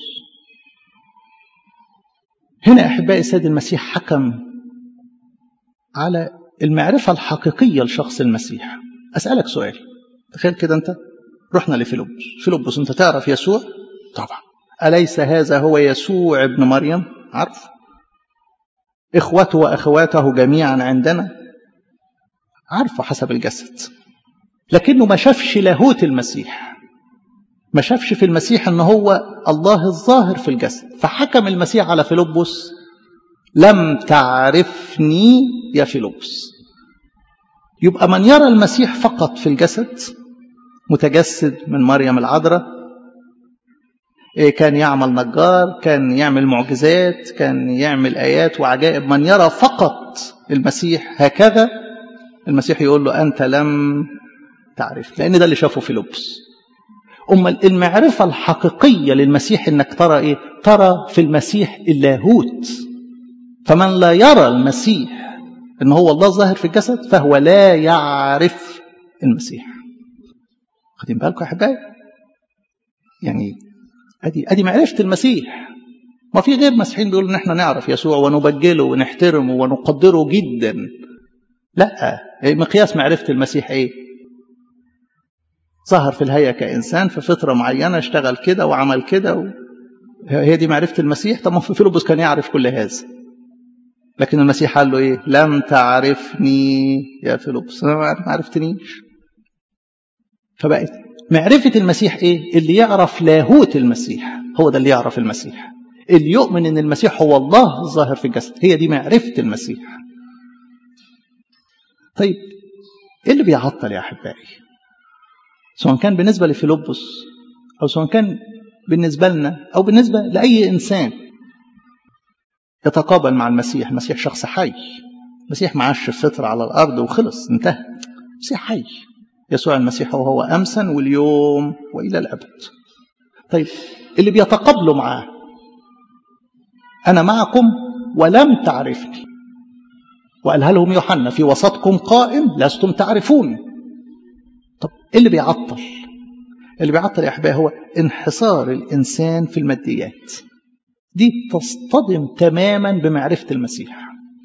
هنا أحبائي السيد المسيح حكم على المعرفة الحقيقية لشخص المسيح أسألك سؤال تخيل كده أنت رحنا لفيلبس فيلبس أنت تعرف يسوع طبعا أليس هذا هو يسوع ابن مريم عارف إخوته وأخواته جميعا عندنا عارفه حسب الجسد لكنه ما شافش لاهوت المسيح ما شافش في المسيح ان هو الله الظاهر في الجسد فحكم المسيح على فيلبس لم تعرفني يا فيلبس يبقى من يرى المسيح فقط في الجسد متجسد من مريم العذراء كان يعمل نجار كان يعمل معجزات كان يعمل آيات وعجائب من يرى فقط المسيح هكذا المسيح يقول له أنت لم تعرف لأن ده اللي شافه فيلبس أما المعرفة الحقيقية للمسيح إنك ترى إيه ترى في المسيح اللاهوت فمن لا يرى المسيح ان هو الله ظاهر في الجسد فهو لا يعرف المسيح واخدين بالكم يا احبائي يعني ادي ادي معرفه المسيح ما في غير مسيحيين بيقولوا ان احنا نعرف يسوع ونبجله ونحترمه ونقدره جدا لا مقياس معرفه المسيح ايه ظهر في الهيئه كانسان في فتره معينه اشتغل كده وعمل كده و... هي دي معرفه المسيح طب ما في فيلبس كان يعرف كل هذا لكن المسيح قال له ايه لم تعرفني يا فيلبس انا ما عرفتنيش فبقت معرفة المسيح ايه اللي يعرف لاهوت المسيح هو ده اللي يعرف المسيح اللي يؤمن ان المسيح هو الله الظاهر في الجسد هي دي معرفة المسيح طيب ايه اللي بيعطل يا احبائي سواء كان بالنسبة لفيلبس او سواء كان بالنسبة لنا او بالنسبة لأي انسان يتقابل مع المسيح المسيح شخص حي المسيح معاش في فترة على الأرض وخلص انتهى المسيح حي يسوع المسيح وهو أمسا واليوم وإلى الأبد طيب اللي بيتقابلوا معاه أنا معكم ولم تعرفني وقالها لهم يوحنا في وسطكم قائم لستم تعرفون طب إيه اللي بيعطل اللي بيعطل يا أحبائي هو انحصار الإنسان في الماديات دي تصطدم تماما بمعرفة المسيح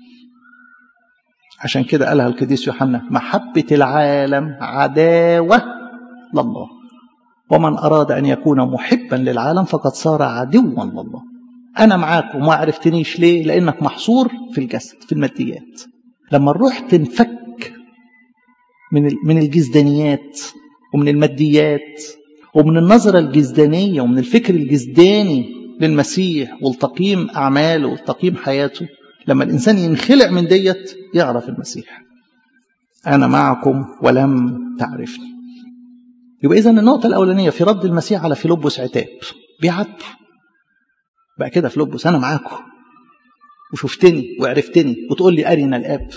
عشان كده قالها القديس يوحنا محبة العالم عداوة لله ومن أراد أن يكون محبا للعالم فقد صار عدوا لله أنا معاك وما عرفتنيش ليه لأنك محصور في الجسد في الماديات لما الروح تنفك من من الجزدانيات ومن الماديات ومن النظرة الجزدانية ومن الفكر الجزداني للمسيح والتقييم أعماله والتقييم حياته لما الإنسان ينخلع من ديت يعرف المسيح أنا معكم ولم تعرفني يبقى إذا النقطة الأولانية في رد المسيح على فيلبس عتاب بيعاتبه بقى كده فيلبس أنا معاكم وشفتني وعرفتني وتقول لي أرنا الآب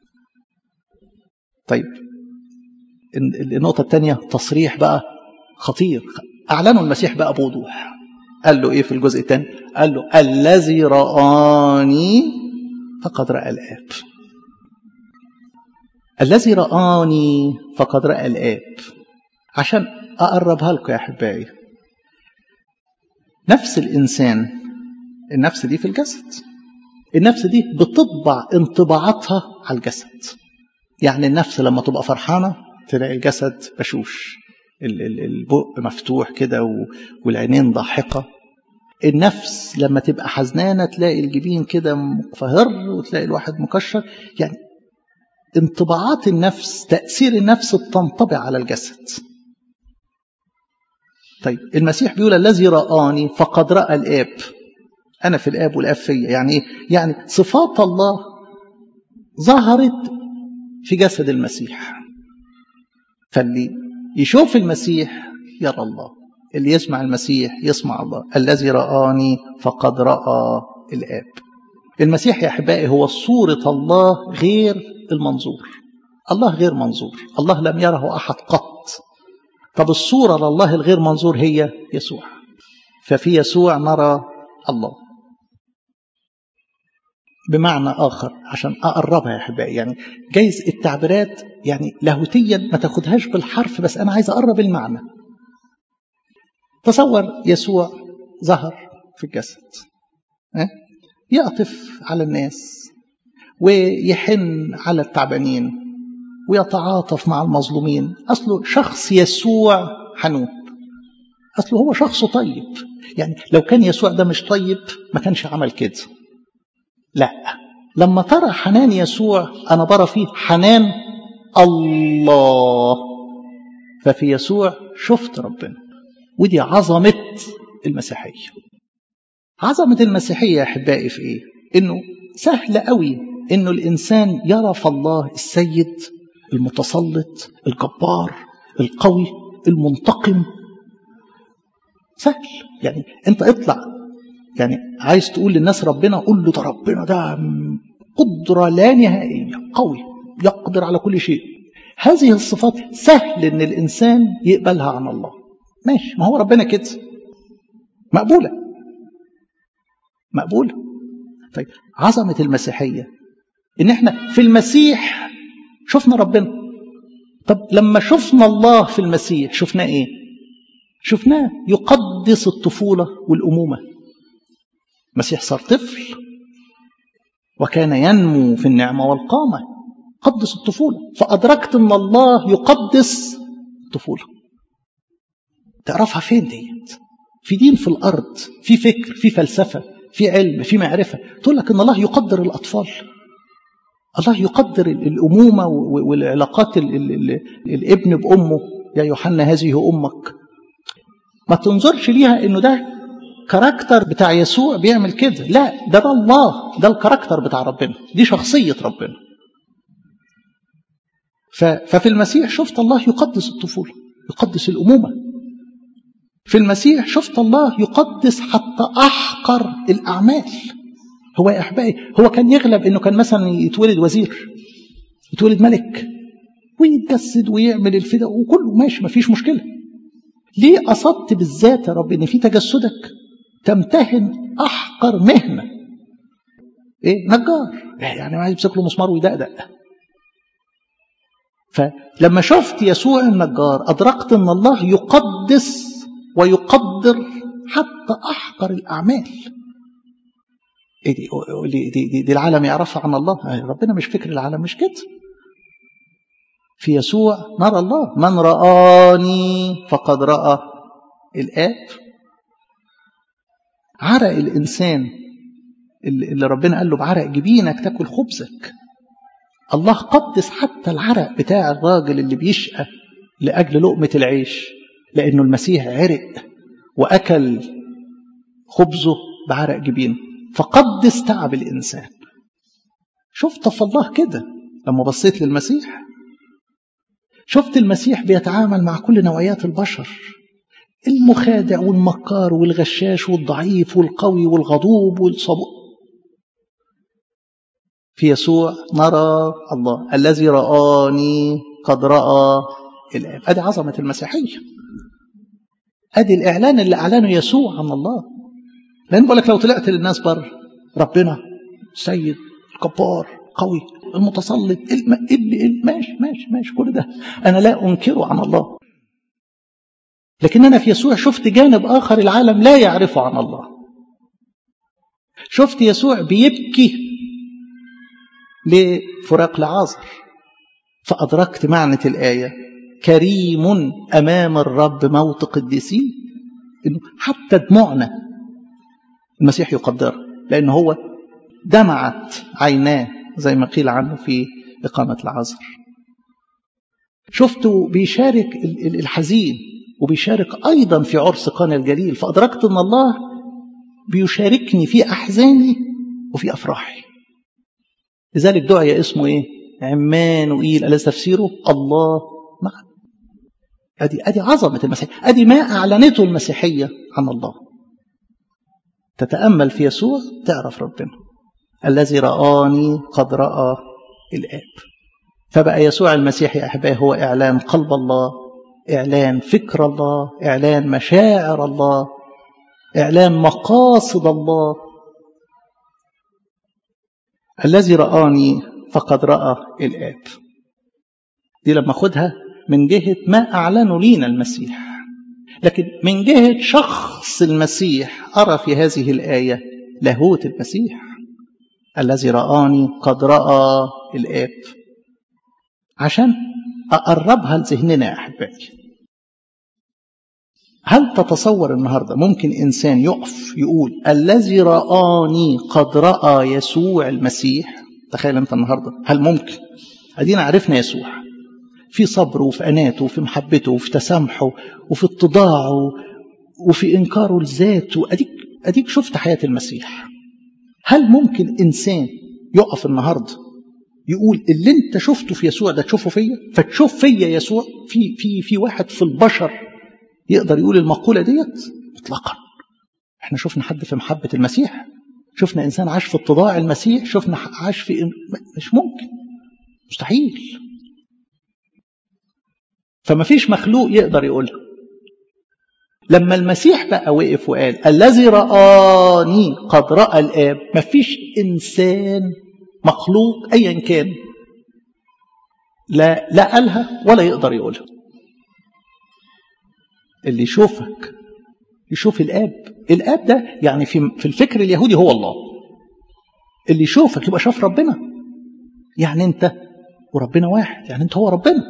طيب النقطة الثانية تصريح بقى خطير أعلنوا المسيح بقى بوضوح قال له إيه في الجزء الثاني قال له الذي رآني فقد رأى الآب الذي رآني فقد رأى الآب عشان أقربها لكم يا أحبائي نفس الإنسان النفس دي في الجسد النفس دي بتطبع انطباعاتها على الجسد يعني النفس لما تبقى فرحانة تلاقي الجسد بشوش البق مفتوح كده والعينين ضاحكة النفس لما تبقى حزنانة تلاقي الجبين كده مقفهر وتلاقي الواحد مكشر يعني انطباعات النفس تأثير النفس تنطبع على الجسد طيب المسيح بيقول الذي رآني فقد رأى الآب أنا في الآب والآب فيا يعني إيه؟ يعني صفات الله ظهرت في جسد المسيح فاللي يشوف المسيح يرى الله اللي يسمع المسيح يسمع الله الذي رآني فقد رأى الآب المسيح يا أحبائي هو صورة الله غير المنظور الله غير منظور الله لم يره أحد قط طب الصورة لله الغير منظور هي يسوع ففي يسوع نرى الله بمعنى آخر عشان أقربها يا أحبائي يعني جايز التعبيرات يعني لاهوتيا ما تاخدهاش بالحرف بس أنا عايز أقرب المعنى تصور يسوع ظهر في الجسد يعطف على الناس ويحن على التعبانين ويتعاطف مع المظلومين أصله شخص يسوع حنون أصله هو شخص طيب يعني لو كان يسوع ده مش طيب ما كانش عمل كده لا لما ترى حنان يسوع أنا برى فيه حنان الله ففي يسوع شفت ربنا ودي عظمة المسيحية عظمة المسيحية يا أحبائي في إيه؟ إنه سهل قوي إنه الإنسان يرى في الله السيد المتسلط الجبار القوي المنتقم سهل يعني أنت اطلع يعني عايز تقول للناس ربنا قول له ده ربنا ده قدرة لا نهائية قوي يقدر على كل شيء هذه الصفات سهل ان الانسان يقبلها عن الله ماشي ما هو ربنا كده مقبولة مقبولة طيب عظمة المسيحية إن إحنا في المسيح شفنا ربنا طب لما شفنا الله في المسيح شفناه إيه؟ شفناه يقدس الطفولة والأمومة المسيح صار طفل وكان ينمو في النعمة والقامة قدس الطفولة فأدركت أن الله يقدس الطفولة تعرفها فين ديت في دين في الأرض في فكر في فلسفة في علم في معرفة تقول لك أن الله يقدر الأطفال الله يقدر الأمومة والعلاقات ال ال ال الابن بأمه يا يوحنا هذه أمك ما تنظرش ليها أنه ده كاركتر بتاع يسوع بيعمل كده لا ده ده الله ده الكاركتر بتاع ربنا دي شخصية ربنا ففي المسيح شفت الله يقدس الطفولة يقدس الأمومة في المسيح شفت الله يقدس حتى أحقر الأعمال هو يا أحبائي هو كان يغلب إنه كان مثلا يتولد وزير يتولد ملك ويتجسد ويعمل الفداء وكله ماشي مفيش مشكلة ليه قصدت بالذات يا رب إن في تجسدك تمتهن أحقر مهنة إيه نجار يعني ما يمسك له مسمار ويدقدق فلما شفت يسوع النجار أدركت أن الله يقدس ويقدر حتى أحقر الأعمال إيه دي, دي, دي, دي, دي العالم يعرفها عن الله ربنا مش فكر العالم مش كده في يسوع نرى الله من رآني فقد رأى الآب عرق الإنسان اللي ربنا قال له بعرق جبينك تاكل خبزك الله قدس حتى العرق بتاع الراجل اللي بيشقى لأجل لقمة العيش لأنه المسيح عرق وأكل خبزه بعرق جبينه فقدس تعب الإنسان شفت في الله كده لما بصيت للمسيح شفت المسيح بيتعامل مع كل نوعيات البشر المخادع والمكار والغشاش والضعيف والقوي والغضوب والصبور في يسوع نرى الله الذي رآني قد رأى الآب أدي عظمة المسيحية أدي الإعلان اللي أعلنه يسوع عن الله لأن بقول لك لو طلعت للناس بره ربنا سيد الجبار قوي المتسلط ابن ماشي ماشي ماشي كل ده أنا لا أنكره عن الله لكن أنا في يسوع شفت جانب آخر العالم لا يعرفه عن الله شفت يسوع بيبكي لفراق لعازر فأدركت معنى الآية كريم أمام الرب موت قديسين إنه حتى دموعنا المسيح يقدرها لأنه هو دمعت عيناه زي ما قيل عنه في إقامة العذر شفته بيشارك الحزين وبيشارك أيضا في عرس قانا الجليل فأدركت أن الله بيشاركني في أحزاني وفي أفراحي لذلك دعي اسمه إيه عمانوئيل أليس تفسيره الله معنا أدي, أدي عظمة المسيح أدي ما أعلنته المسيحية عن الله تتأمل في يسوع تعرف ربنا الذي رآني قد رأى الآب فبقى يسوع المسيح يا أحبائي هو إعلان قلب الله إعلان فكر الله إعلان مشاعر الله إعلان مقاصد الله الذي رآني فقد رأى الآب دي لما أخدها من جهة ما أعلنوا لينا المسيح لكن من جهة شخص المسيح أرى في هذه الآية لاهوت المسيح الذي رآني قد رأى الآب عشان أقربها لذهننا يا أحبائي هل تتصور النهارده ممكن انسان يقف يقول الذي رآني قد رأى يسوع المسيح تخيل انت النهارده هل ممكن ادينا عرفنا يسوع في صبره وفي اناته وفي محبته وفي تسامحه وفي اتضاعه وفي انكاره لذاته اديك اديك شفت حياه المسيح هل ممكن انسان يقف النهارده يقول اللي انت شفته في يسوع ده تشوفه فيا فتشوف فيا يسوع في في في واحد في البشر يقدر يقول المقولة ديت اطلاقا احنا شفنا حد في محبة المسيح شفنا إنسان عاش في اتضاع المسيح شفنا عاش في مش ممكن مستحيل فما فيش مخلوق يقدر يقولها لما المسيح بقى وقف وقال الذي رآني قد رأى الآب مفيش إنسان مخلوق أيا كان لا لا قالها ولا يقدر يقولها اللي يشوفك يشوف الآب الآب ده يعني في في الفكر اليهودي هو الله اللي يشوفك يبقى شاف ربنا يعني أنت وربنا واحد يعني أنت هو ربنا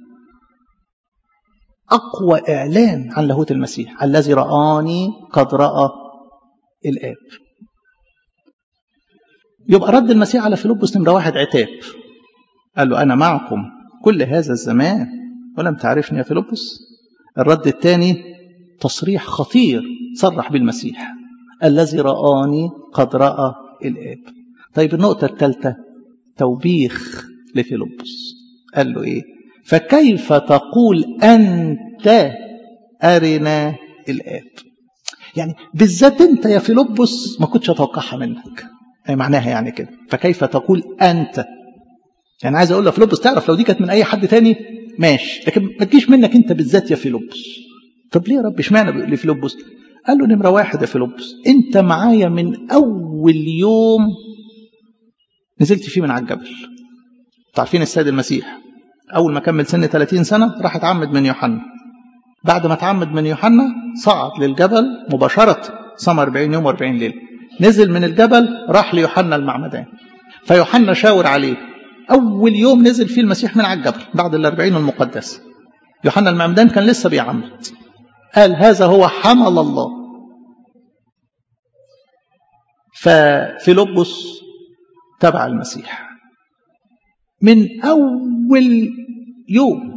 أقوى إعلان عن لاهوت المسيح الذي رآني قد رأى الآب يبقى رد المسيح على فيلبس نمرة واحد عتاب قال له أنا معكم كل هذا الزمان ولم تعرفني يا فيلبس الرد الثاني تصريح خطير صرح بالمسيح الذي رآني قد رأى الآب طيب النقطة الثالثة توبيخ لفيلبس قال له إيه فكيف تقول أنت أرنا الآب يعني بالذات أنت يا فيلبس ما كنتش أتوقعها منك أي معناها يعني كده فكيف تقول أنت يعني عايز أقول لفيلبس تعرف لو دي كانت من أي حد تاني ماشي لكن ما تجيش منك أنت بالذات يا فيلبس طب ليه يا رب اشمعنى لفيلبس قال له نمرة واحد يا فيلبس أنت معايا من أول يوم نزلت فيه من على الجبل عارفين السيد المسيح أول ما كمل سن 30 سنة راح اتعمد من يوحنا بعد ما اتعمد من يوحنا صعد للجبل مباشرة صام 40 يوم و40 ليلة نزل من الجبل راح ليوحنا المعمدان فيوحنا شاور عليه أول يوم نزل فيه المسيح من على الجبل بعد الأربعين المقدسة يوحنا المعمدان كان لسه بيعمد قال هذا هو حمل الله ففيلبس تبع المسيح من أول يوم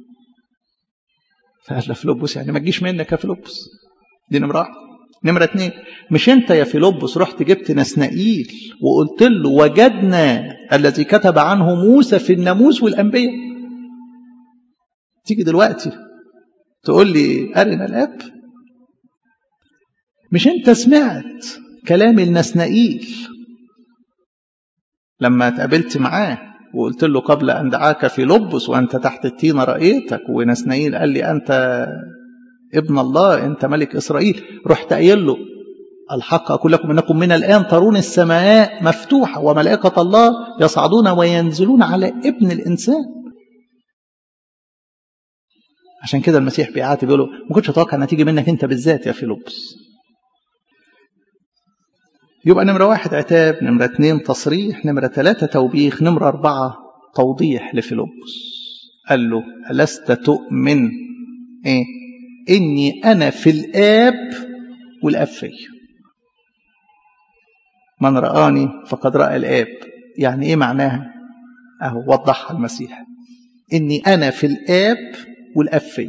فقال له فيلبس يعني ما تجيش منك يا فيلبس دي نمرة واحد نمرة اتنين مش انت يا فيلبس رحت جبت نسنائيل وقلت له وجدنا الذي كتب عنه موسى في الناموس والأنبياء تيجي دلوقتي تقول لي أرنا الأب مش انت سمعت كلام النسنائيل لما اتقابلت معاه وقلت له قبل أن دعاك في لبس وأنت تحت التينة رأيتك ونسنائيل قال لي أنت ابن الله أنت ملك إسرائيل رحت قايل له الحق أقول لكم أنكم من الآن ترون السماء مفتوحة وملائكة الله يصعدون وينزلون على ابن الإنسان عشان كده المسيح بيعاتب يقول له ما كنتش أتوقع أنها تيجي منك أنت بالذات يا فيلبس يبقى نمرة واحد عتاب نمرة اتنين تصريح نمرة ثلاثة توبيخ نمرة أربعة توضيح لفيلبس قال له ألست تؤمن إيه؟ إني أنا في الآب والآب في من رآني فقد رأى الآب يعني إيه معناها أهو وضحها المسيح إني أنا في الآب والآب في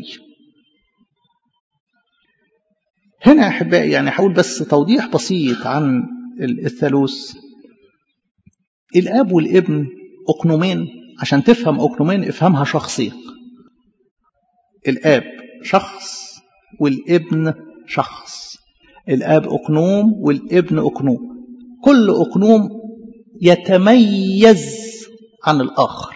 هنا أحبائي يعني حاول بس توضيح بسيط عن الثالوث الاب والابن اقنومين عشان تفهم اقنومين افهمها شخصين الاب شخص والابن شخص الاب اقنوم والابن اقنوم كل اقنوم يتميز عن الاخر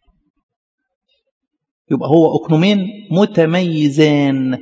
يبقى هو اقنومين متميزان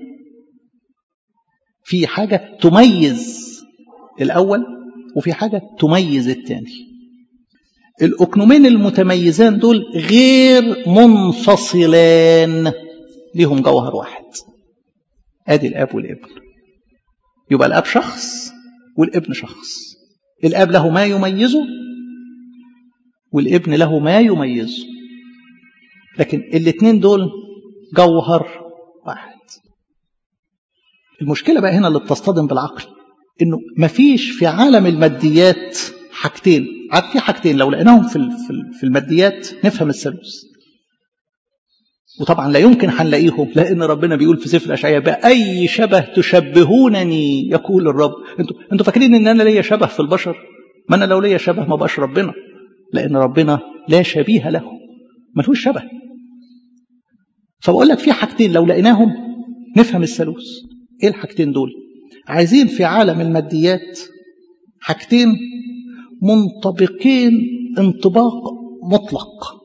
في حاجه تميز الاول وفي حاجة تميز التاني الأكنومين المتميزان دول غير منفصلان ليهم جوهر واحد ادي الاب والابن يبقى الاب شخص والابن شخص الاب له ما يميزه والابن له ما يميزه لكن الاثنين دول جوهر واحد المشكله بقى هنا اللي بتصطدم بالعقل انه مفيش في عالم الماديات حاجتين عاد في حاجتين لو لقيناهم في في الماديات نفهم الثالوث وطبعا لا يمكن هنلاقيهم لان ربنا بيقول في سفر الاشعياء باي شبه تشبهونني يقول الرب انتوا انتوا فاكرين ان انا ليا شبه في البشر ما انا لو ليا شبه ما بقاش ربنا لان ربنا لا شبيه له ملهوش شبه فبقول لك في حاجتين لو لقيناهم نفهم الثالوث ايه الحاجتين دول عايزين في عالم الماديات حاجتين منطبقين انطباق مطلق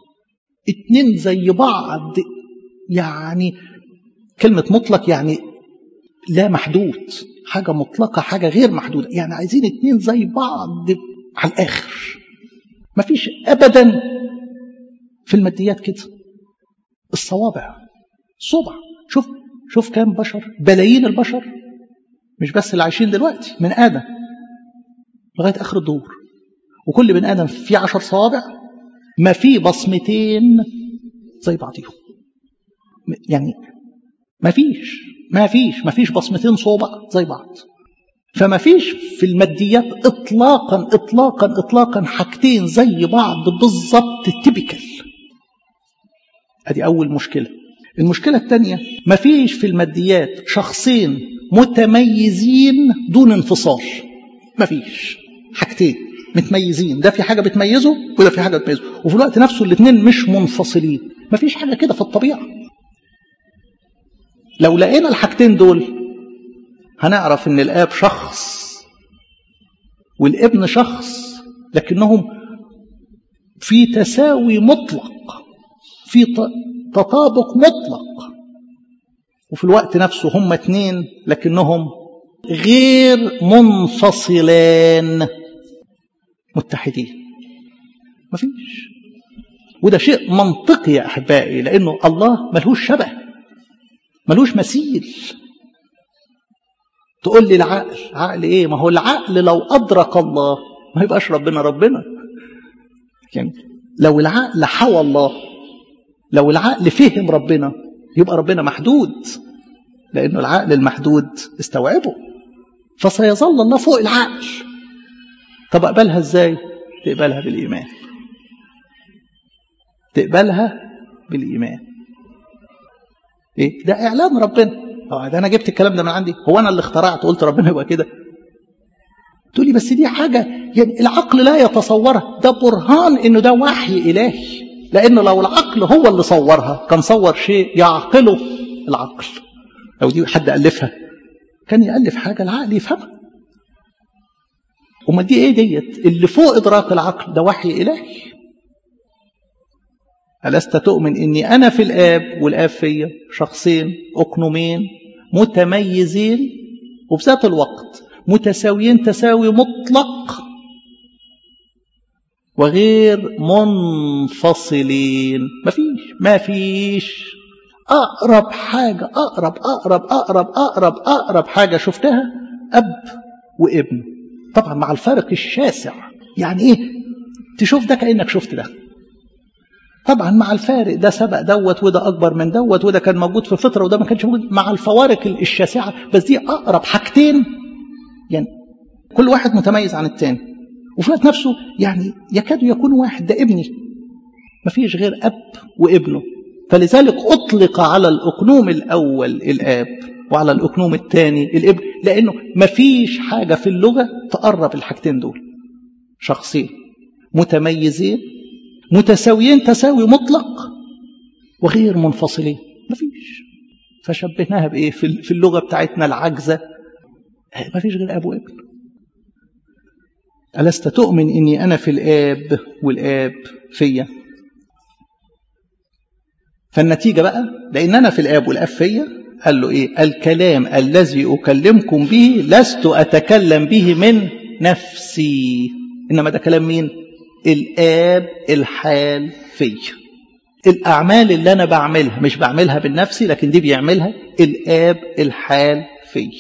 اتنين زي بعض يعني كلمة مطلق يعني لا محدود حاجة مطلقة حاجة غير محدودة يعني عايزين اتنين زي بعض على الآخر مفيش أبدا في الماديات كده الصوابع صبع شوف شوف كام بشر بلايين البشر مش بس اللي عايشين دلوقتي من آدم لغاية آخر الدور وكل بني آدم فيه عشر صوابع ما في بصمتين زي بعضيهم يعني ما فيش ما فيش ما فيش بصمتين صوبع زي بعض فما فيش في الماديات اطلاقا اطلاقا اطلاقا حاجتين زي بعض بالظبط تيبيكال ادي اول مشكله المشكله الثانيه ما فيش في الماديات شخصين متميزين دون انفصال ما فيش حاجتين متميزين ده في حاجه بتميزه وده في حاجه بتميزه وفي الوقت نفسه الاثنين مش منفصلين ما فيش حاجه كده في الطبيعه لو لقينا الحاجتين دول هنعرف ان الاب شخص والابن شخص لكنهم في تساوي مطلق في تطابق مطلق وفي الوقت نفسه هم اتنين لكنهم غير منفصلان متحدين مفيش وده شيء منطقي يا احبائي لانه الله ملهوش شبه ملوش مثيل تقول لي العقل عقل ايه ما هو العقل لو ادرك الله ما يبقاش ربنا ربنا يعني لو العقل حوى الله لو العقل فهم ربنا يبقى ربنا محدود لانه العقل المحدود استوعبه فسيظل الله فوق العقل طب اقبلها ازاي تقبلها بالايمان تقبلها بالايمان ايه ده اعلان ربنا اه ده انا جبت الكلام ده من عندي هو انا اللي اخترعت قلت ربنا يبقى كده تقول لي بس دي حاجه يعني العقل لا يتصورها ده برهان انه ده وحي الهي لانه لو العقل هو اللي صورها كان صور شيء يعقله العقل لو دي حد الفها كان يالف حاجه العقل يفهمها امال دي ايه ديت اللي فوق ادراك العقل ده وحي الهي ألست تؤمن إني أنا في الآب والآب فيا شخصين أقنومين متميزين وبذات الوقت متساويين تساوي مطلق وغير منفصلين مفيش مفيش أقرب حاجة أقرب أقرب أقرب أقرب أقرب حاجة شفتها أب وابن طبعا مع الفارق الشاسع يعني إيه تشوف ده كأنك شفت ده طبعا مع الفارق ده سبق دوت وده اكبر من دوت وده كان موجود في فتره وده ما كانش موجود مع الفوارق الشاسعه بس دي اقرب حاجتين يعني كل واحد متميز عن الثاني وفي الوقت نفسه يعني يكاد يكون واحد ده ابني ما فيش غير اب وابنه فلذلك اطلق على الاقنوم الاول الاب وعلى الاقنوم الثاني الابن لانه ما فيش حاجه في اللغه تقرب الحاجتين دول شخصين متميزين متساويين تساوي مطلق وغير منفصلين مفيش فشبهناها بايه في اللغه بتاعتنا العجزه مفيش غير اب وابن ألست تؤمن إني أنا في الآب والآب فيا فالنتيجة بقى لأن أنا في الآب والآب فيا قال له إيه الكلام الذي أكلمكم به لست أتكلم به من نفسي إنما ده كلام مين الآب الحال في الأعمال اللي أنا بعملها مش بعملها بالنفسي لكن دي بيعملها الآب الحال في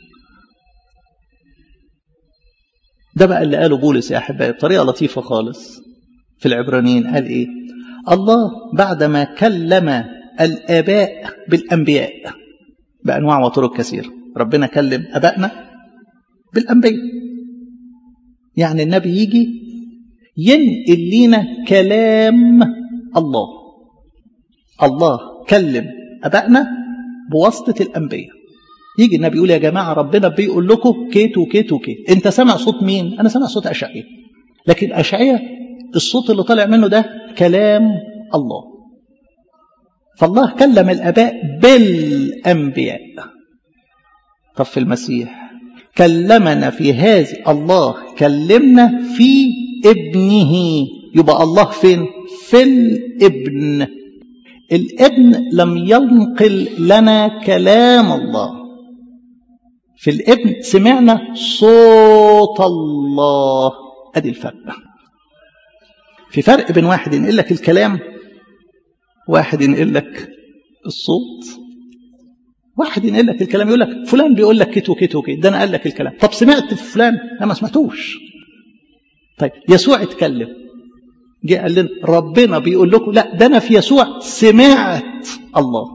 ده بقى اللي قاله بولس يا أحبائي بطريقة لطيفة خالص في العبرانيين قال إيه الله بعدما كلم الآباء بالأنبياء بأنواع وطرق كثيرة ربنا كلم أبائنا بالأنبياء يعني النبي يجي ينقل لينا كلام الله الله كلم أبائنا بواسطة الأنبياء يجي النبي يقول يا جماعة ربنا بيقول لكم كيت وكيت وكيت انت سامع صوت مين انا سامع صوت أشعية لكن أشعية الصوت اللي طالع منه ده كلام الله فالله كلم الآباء بالأنبياء طب في المسيح كلمنا في هذه الله كلمنا في ابنه يبقى الله فين في الابن الابن لم ينقل لنا كلام الله في الابن سمعنا صوت الله ادي الفرق في فرق بين واحد ينقل لك الكلام واحد ينقل لك الصوت واحد ينقل لك الكلام يقول لك فلان بيقول لك كت وكت وكت ده انا قال لك الكلام طب سمعت في فلان انا ما سمعتوش طيب يسوع اتكلم جه قال لنا ربنا بيقول لكم لا ده انا في يسوع سمعت الله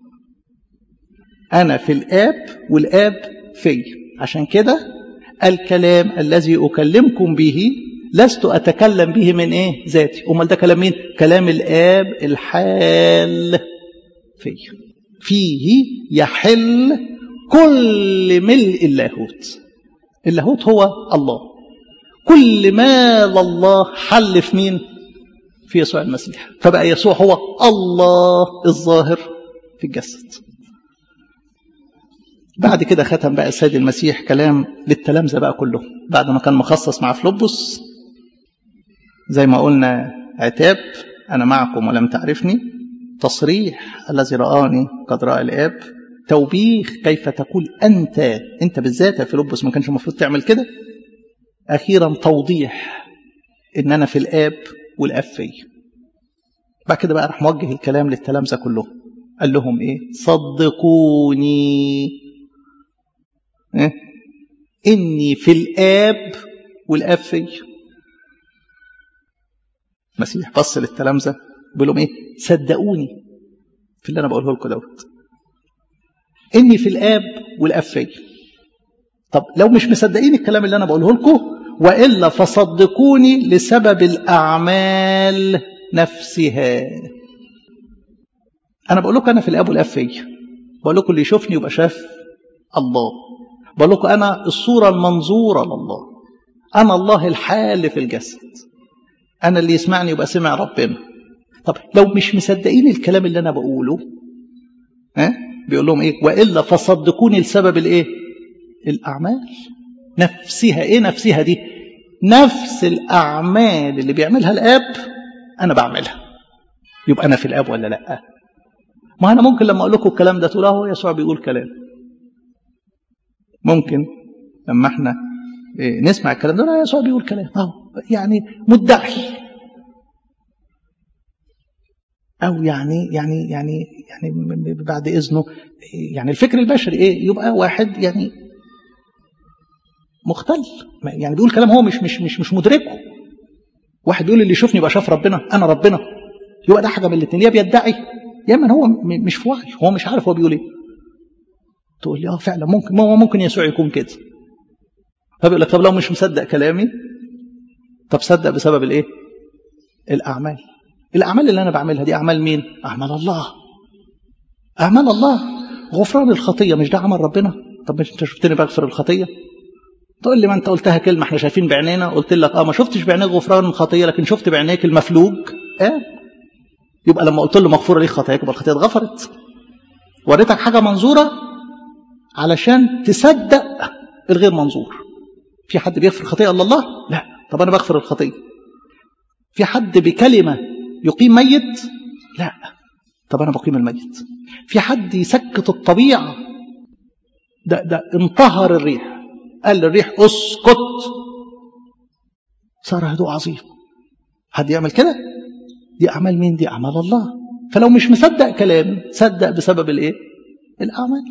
انا في الاب والاب في عشان كده الكلام الذي اكلمكم به لست اتكلم به من ايه ذاتي امال ده كلام مين كلام الاب الحال في فيه يحل كل ملء اللاهوت اللاهوت هو الله كل ما لله حل في مين في يسوع المسيح فبقى يسوع هو الله الظاهر في الجسد بعد كده ختم بقى السيد المسيح كلام للتلامذة بقى كلهم بعد ما كان مخصص مع فلوبس زي ما قلنا عتاب أنا معكم ولم تعرفني تصريح الذي رآني قد رأى الآب توبيخ كيف تقول أنت أنت بالذات يا فيلبس ما كانش المفروض تعمل كده أخيرا توضيح إن أنا في الآب والآب في بعد كده بقى راح موجه الكلام للتلامذة كلهم قال لهم إيه صدقوني إيه؟ إني في الآب والآب في المسيح بص للتلامذة بيقول لهم إيه صدقوني في اللي أنا بقوله لكم دوت إني في الآب والآب في طب لو مش مصدقين الكلام اللي أنا بقوله لكم وإلا فصدقوني لسبب الأعمال نفسها أنا بقول لكم أنا في الآب والآب في بقول لكم اللي يشوفني يبقى شاف الله بقول لكم أنا الصورة المنظورة لله أنا الله الحال في الجسد أنا اللي يسمعني يبقى سمع ربنا طب لو مش مصدقين الكلام اللي أنا بقوله ها بيقول لهم إيه وإلا فصدقوني لسبب الإيه الأعمال نفسها إيه نفسها دي نفس الأعمال اللي بيعملها الآب أنا بعملها يبقى أنا في الآب ولا لأ ما أنا ممكن لما أقول لكم الكلام ده تقول أهو يسوع بيقول كلام ممكن لما احنا نسمع الكلام ده لا يسوع بيقول كلام أهو يعني مدعي أو يعني يعني يعني يعني بعد إذنه يعني الفكر البشري إيه يبقى واحد يعني مختل يعني بيقول كلام هو مش مش مش مش مدركه واحد بيقول اللي يشوفني يبقى شاف ربنا انا ربنا يبقى ده حاجه من الاثنين يا بيدعي يا اما هو مش في وعي هو مش عارف هو بيقول ايه تقول لي اه فعلا ممكن ما هو ممكن يسوع يكون كده فبيقول لك طب لو مش مصدق كلامي طب صدق بسبب الايه الاعمال الاعمال اللي انا بعملها دي اعمال مين اعمال الله اعمال الله غفران الخطيه مش ده عمل ربنا طب مش انت شفتني بغفر الخطيه تقول لي ما انت قلتها كلمه احنا شايفين بعينينا قلت لك اه ما شفتش بعينيك غفران الخطيه لكن شفت بعينيك المفلوج اه يبقى لما قلت له مغفوره ليك خطاياك يبقى الخطيه اتغفرت وريتك حاجه منظوره علشان تصدق الغير منظور في حد بيغفر خطيه الا الله لا طب انا بغفر الخطيه في حد بكلمه يقيم ميت لا طب انا بقيم الميت في حد يسكت الطبيعه ده ده انطهر الريح قال للريح اسكت صار هدوء عظيم حد يعمل كده دي اعمال مين دي اعمال الله فلو مش مصدق كلامي صدق بسبب الايه الاعمال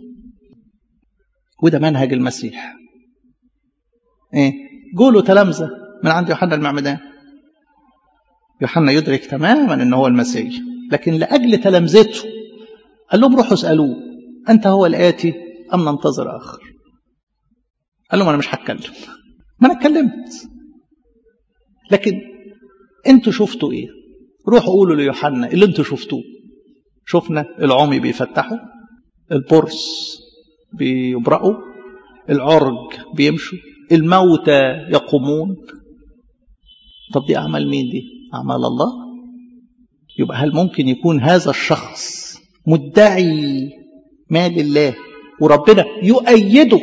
وده منهج المسيح ايه قولوا تلامذه من عند يوحنا المعمدان يوحنا يدرك تماما ان هو المسيح لكن لاجل تلامذته قال لهم روحوا اسالوه انت هو الاتي ام ننتظر اخر قال لهم انا مش هتكلم ما انا اتكلمت لكن انتوا شفتوا ايه روحوا قولوا ليوحنا اللي انتوا شفتوه شفنا العمي بيفتحوا البرص بيبرأوا العرج بيمشوا الموتى يقومون طب دي أعمال مين دي أعمال الله يبقى هل ممكن يكون هذا الشخص مدعي ما لله وربنا يؤيده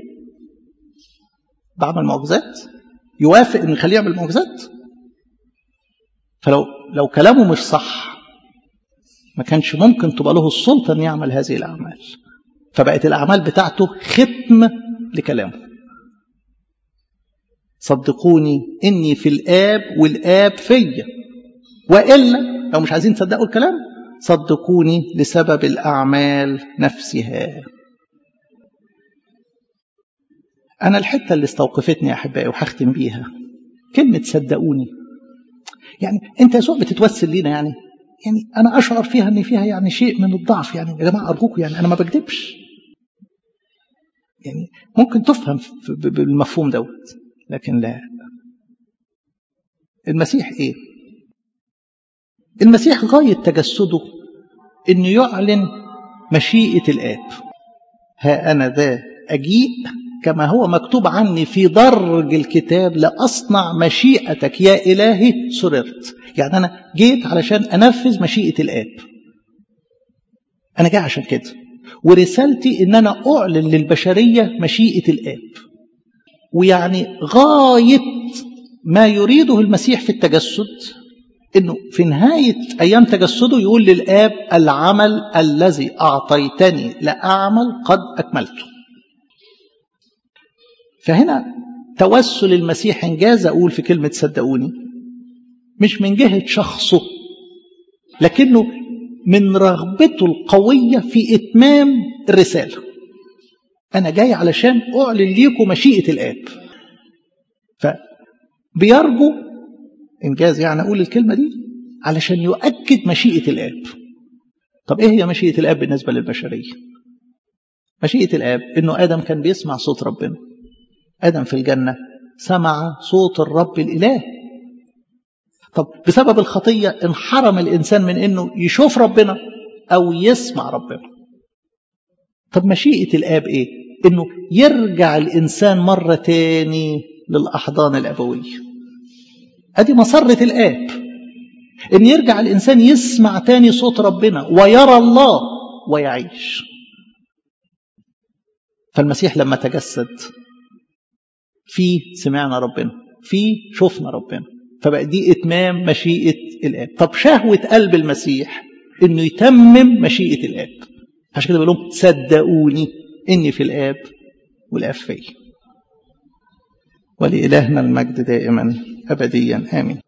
بعمل معجزات يوافق ان يخليه يعمل معجزات فلو لو كلامه مش صح ما كانش ممكن تبقى له السلطه ان يعمل هذه الاعمال فبقت الأعمال بتاعته ختم لكلامه صدقوني إني في الآب والآب فيا وإلا لو مش عايزين تصدقوا الكلام صدقوني لسبب الأعمال نفسها أنا الحتة اللي استوقفتني يا أحبائي وهختم بيها كلمة صدقوني يعني أنت يسوع بتتوسل لينا يعني يعني أنا أشعر فيها إن فيها يعني شيء من الضعف يعني يا جماعة أرجوكم يعني أنا ما بكذبش يعني ممكن تفهم بالمفهوم دوت لكن لا المسيح إيه؟ المسيح غاية تجسده إنه يعلن مشيئة الآب ها أنا ذا أجيء كما هو مكتوب عني في درج الكتاب لأصنع مشيئتك يا إلهي سررت يعني أنا جيت علشان أنفذ مشيئة الآب أنا جاي عشان كده ورسالتي إن أنا أعلن للبشرية مشيئة الآب ويعني غاية ما يريده المسيح في التجسد انه في نهاية ايام تجسده يقول للاب العمل الذي اعطيتني لاعمل قد اكملته فهنا توسل المسيح انجاز اقول في كلمة صدقوني مش من جهة شخصه لكنه من رغبته القوية في اتمام الرسالة انا جاي علشان اعلن ليكم مشيئة الاب فبيرجو إنجاز يعني أقول الكلمة دي علشان يؤكد مشيئة الآب طب إيه هي مشيئة الآب بالنسبة للبشرية مشيئة الآب إنه آدم كان بيسمع صوت ربنا آدم في الجنة سمع صوت الرب الإله طب بسبب الخطية انحرم الإنسان من إنه يشوف ربنا أو يسمع ربنا طب مشيئة الآب إيه إنه يرجع الإنسان مرة تاني للأحضان الأبوية ادي مسرة الآب ان يرجع الإنسان يسمع تاني صوت ربنا ويرى الله ويعيش فالمسيح لما تجسد في سمعنا ربنا في شفنا ربنا فبقى دي إتمام مشيئة الآب طب شهوة قلب المسيح إنه يتمم مشيئة الآب عشان كده بيقول لهم صدقوني إني في الآب والآب فيا ولإلهنا المجد دائما أبديا آمين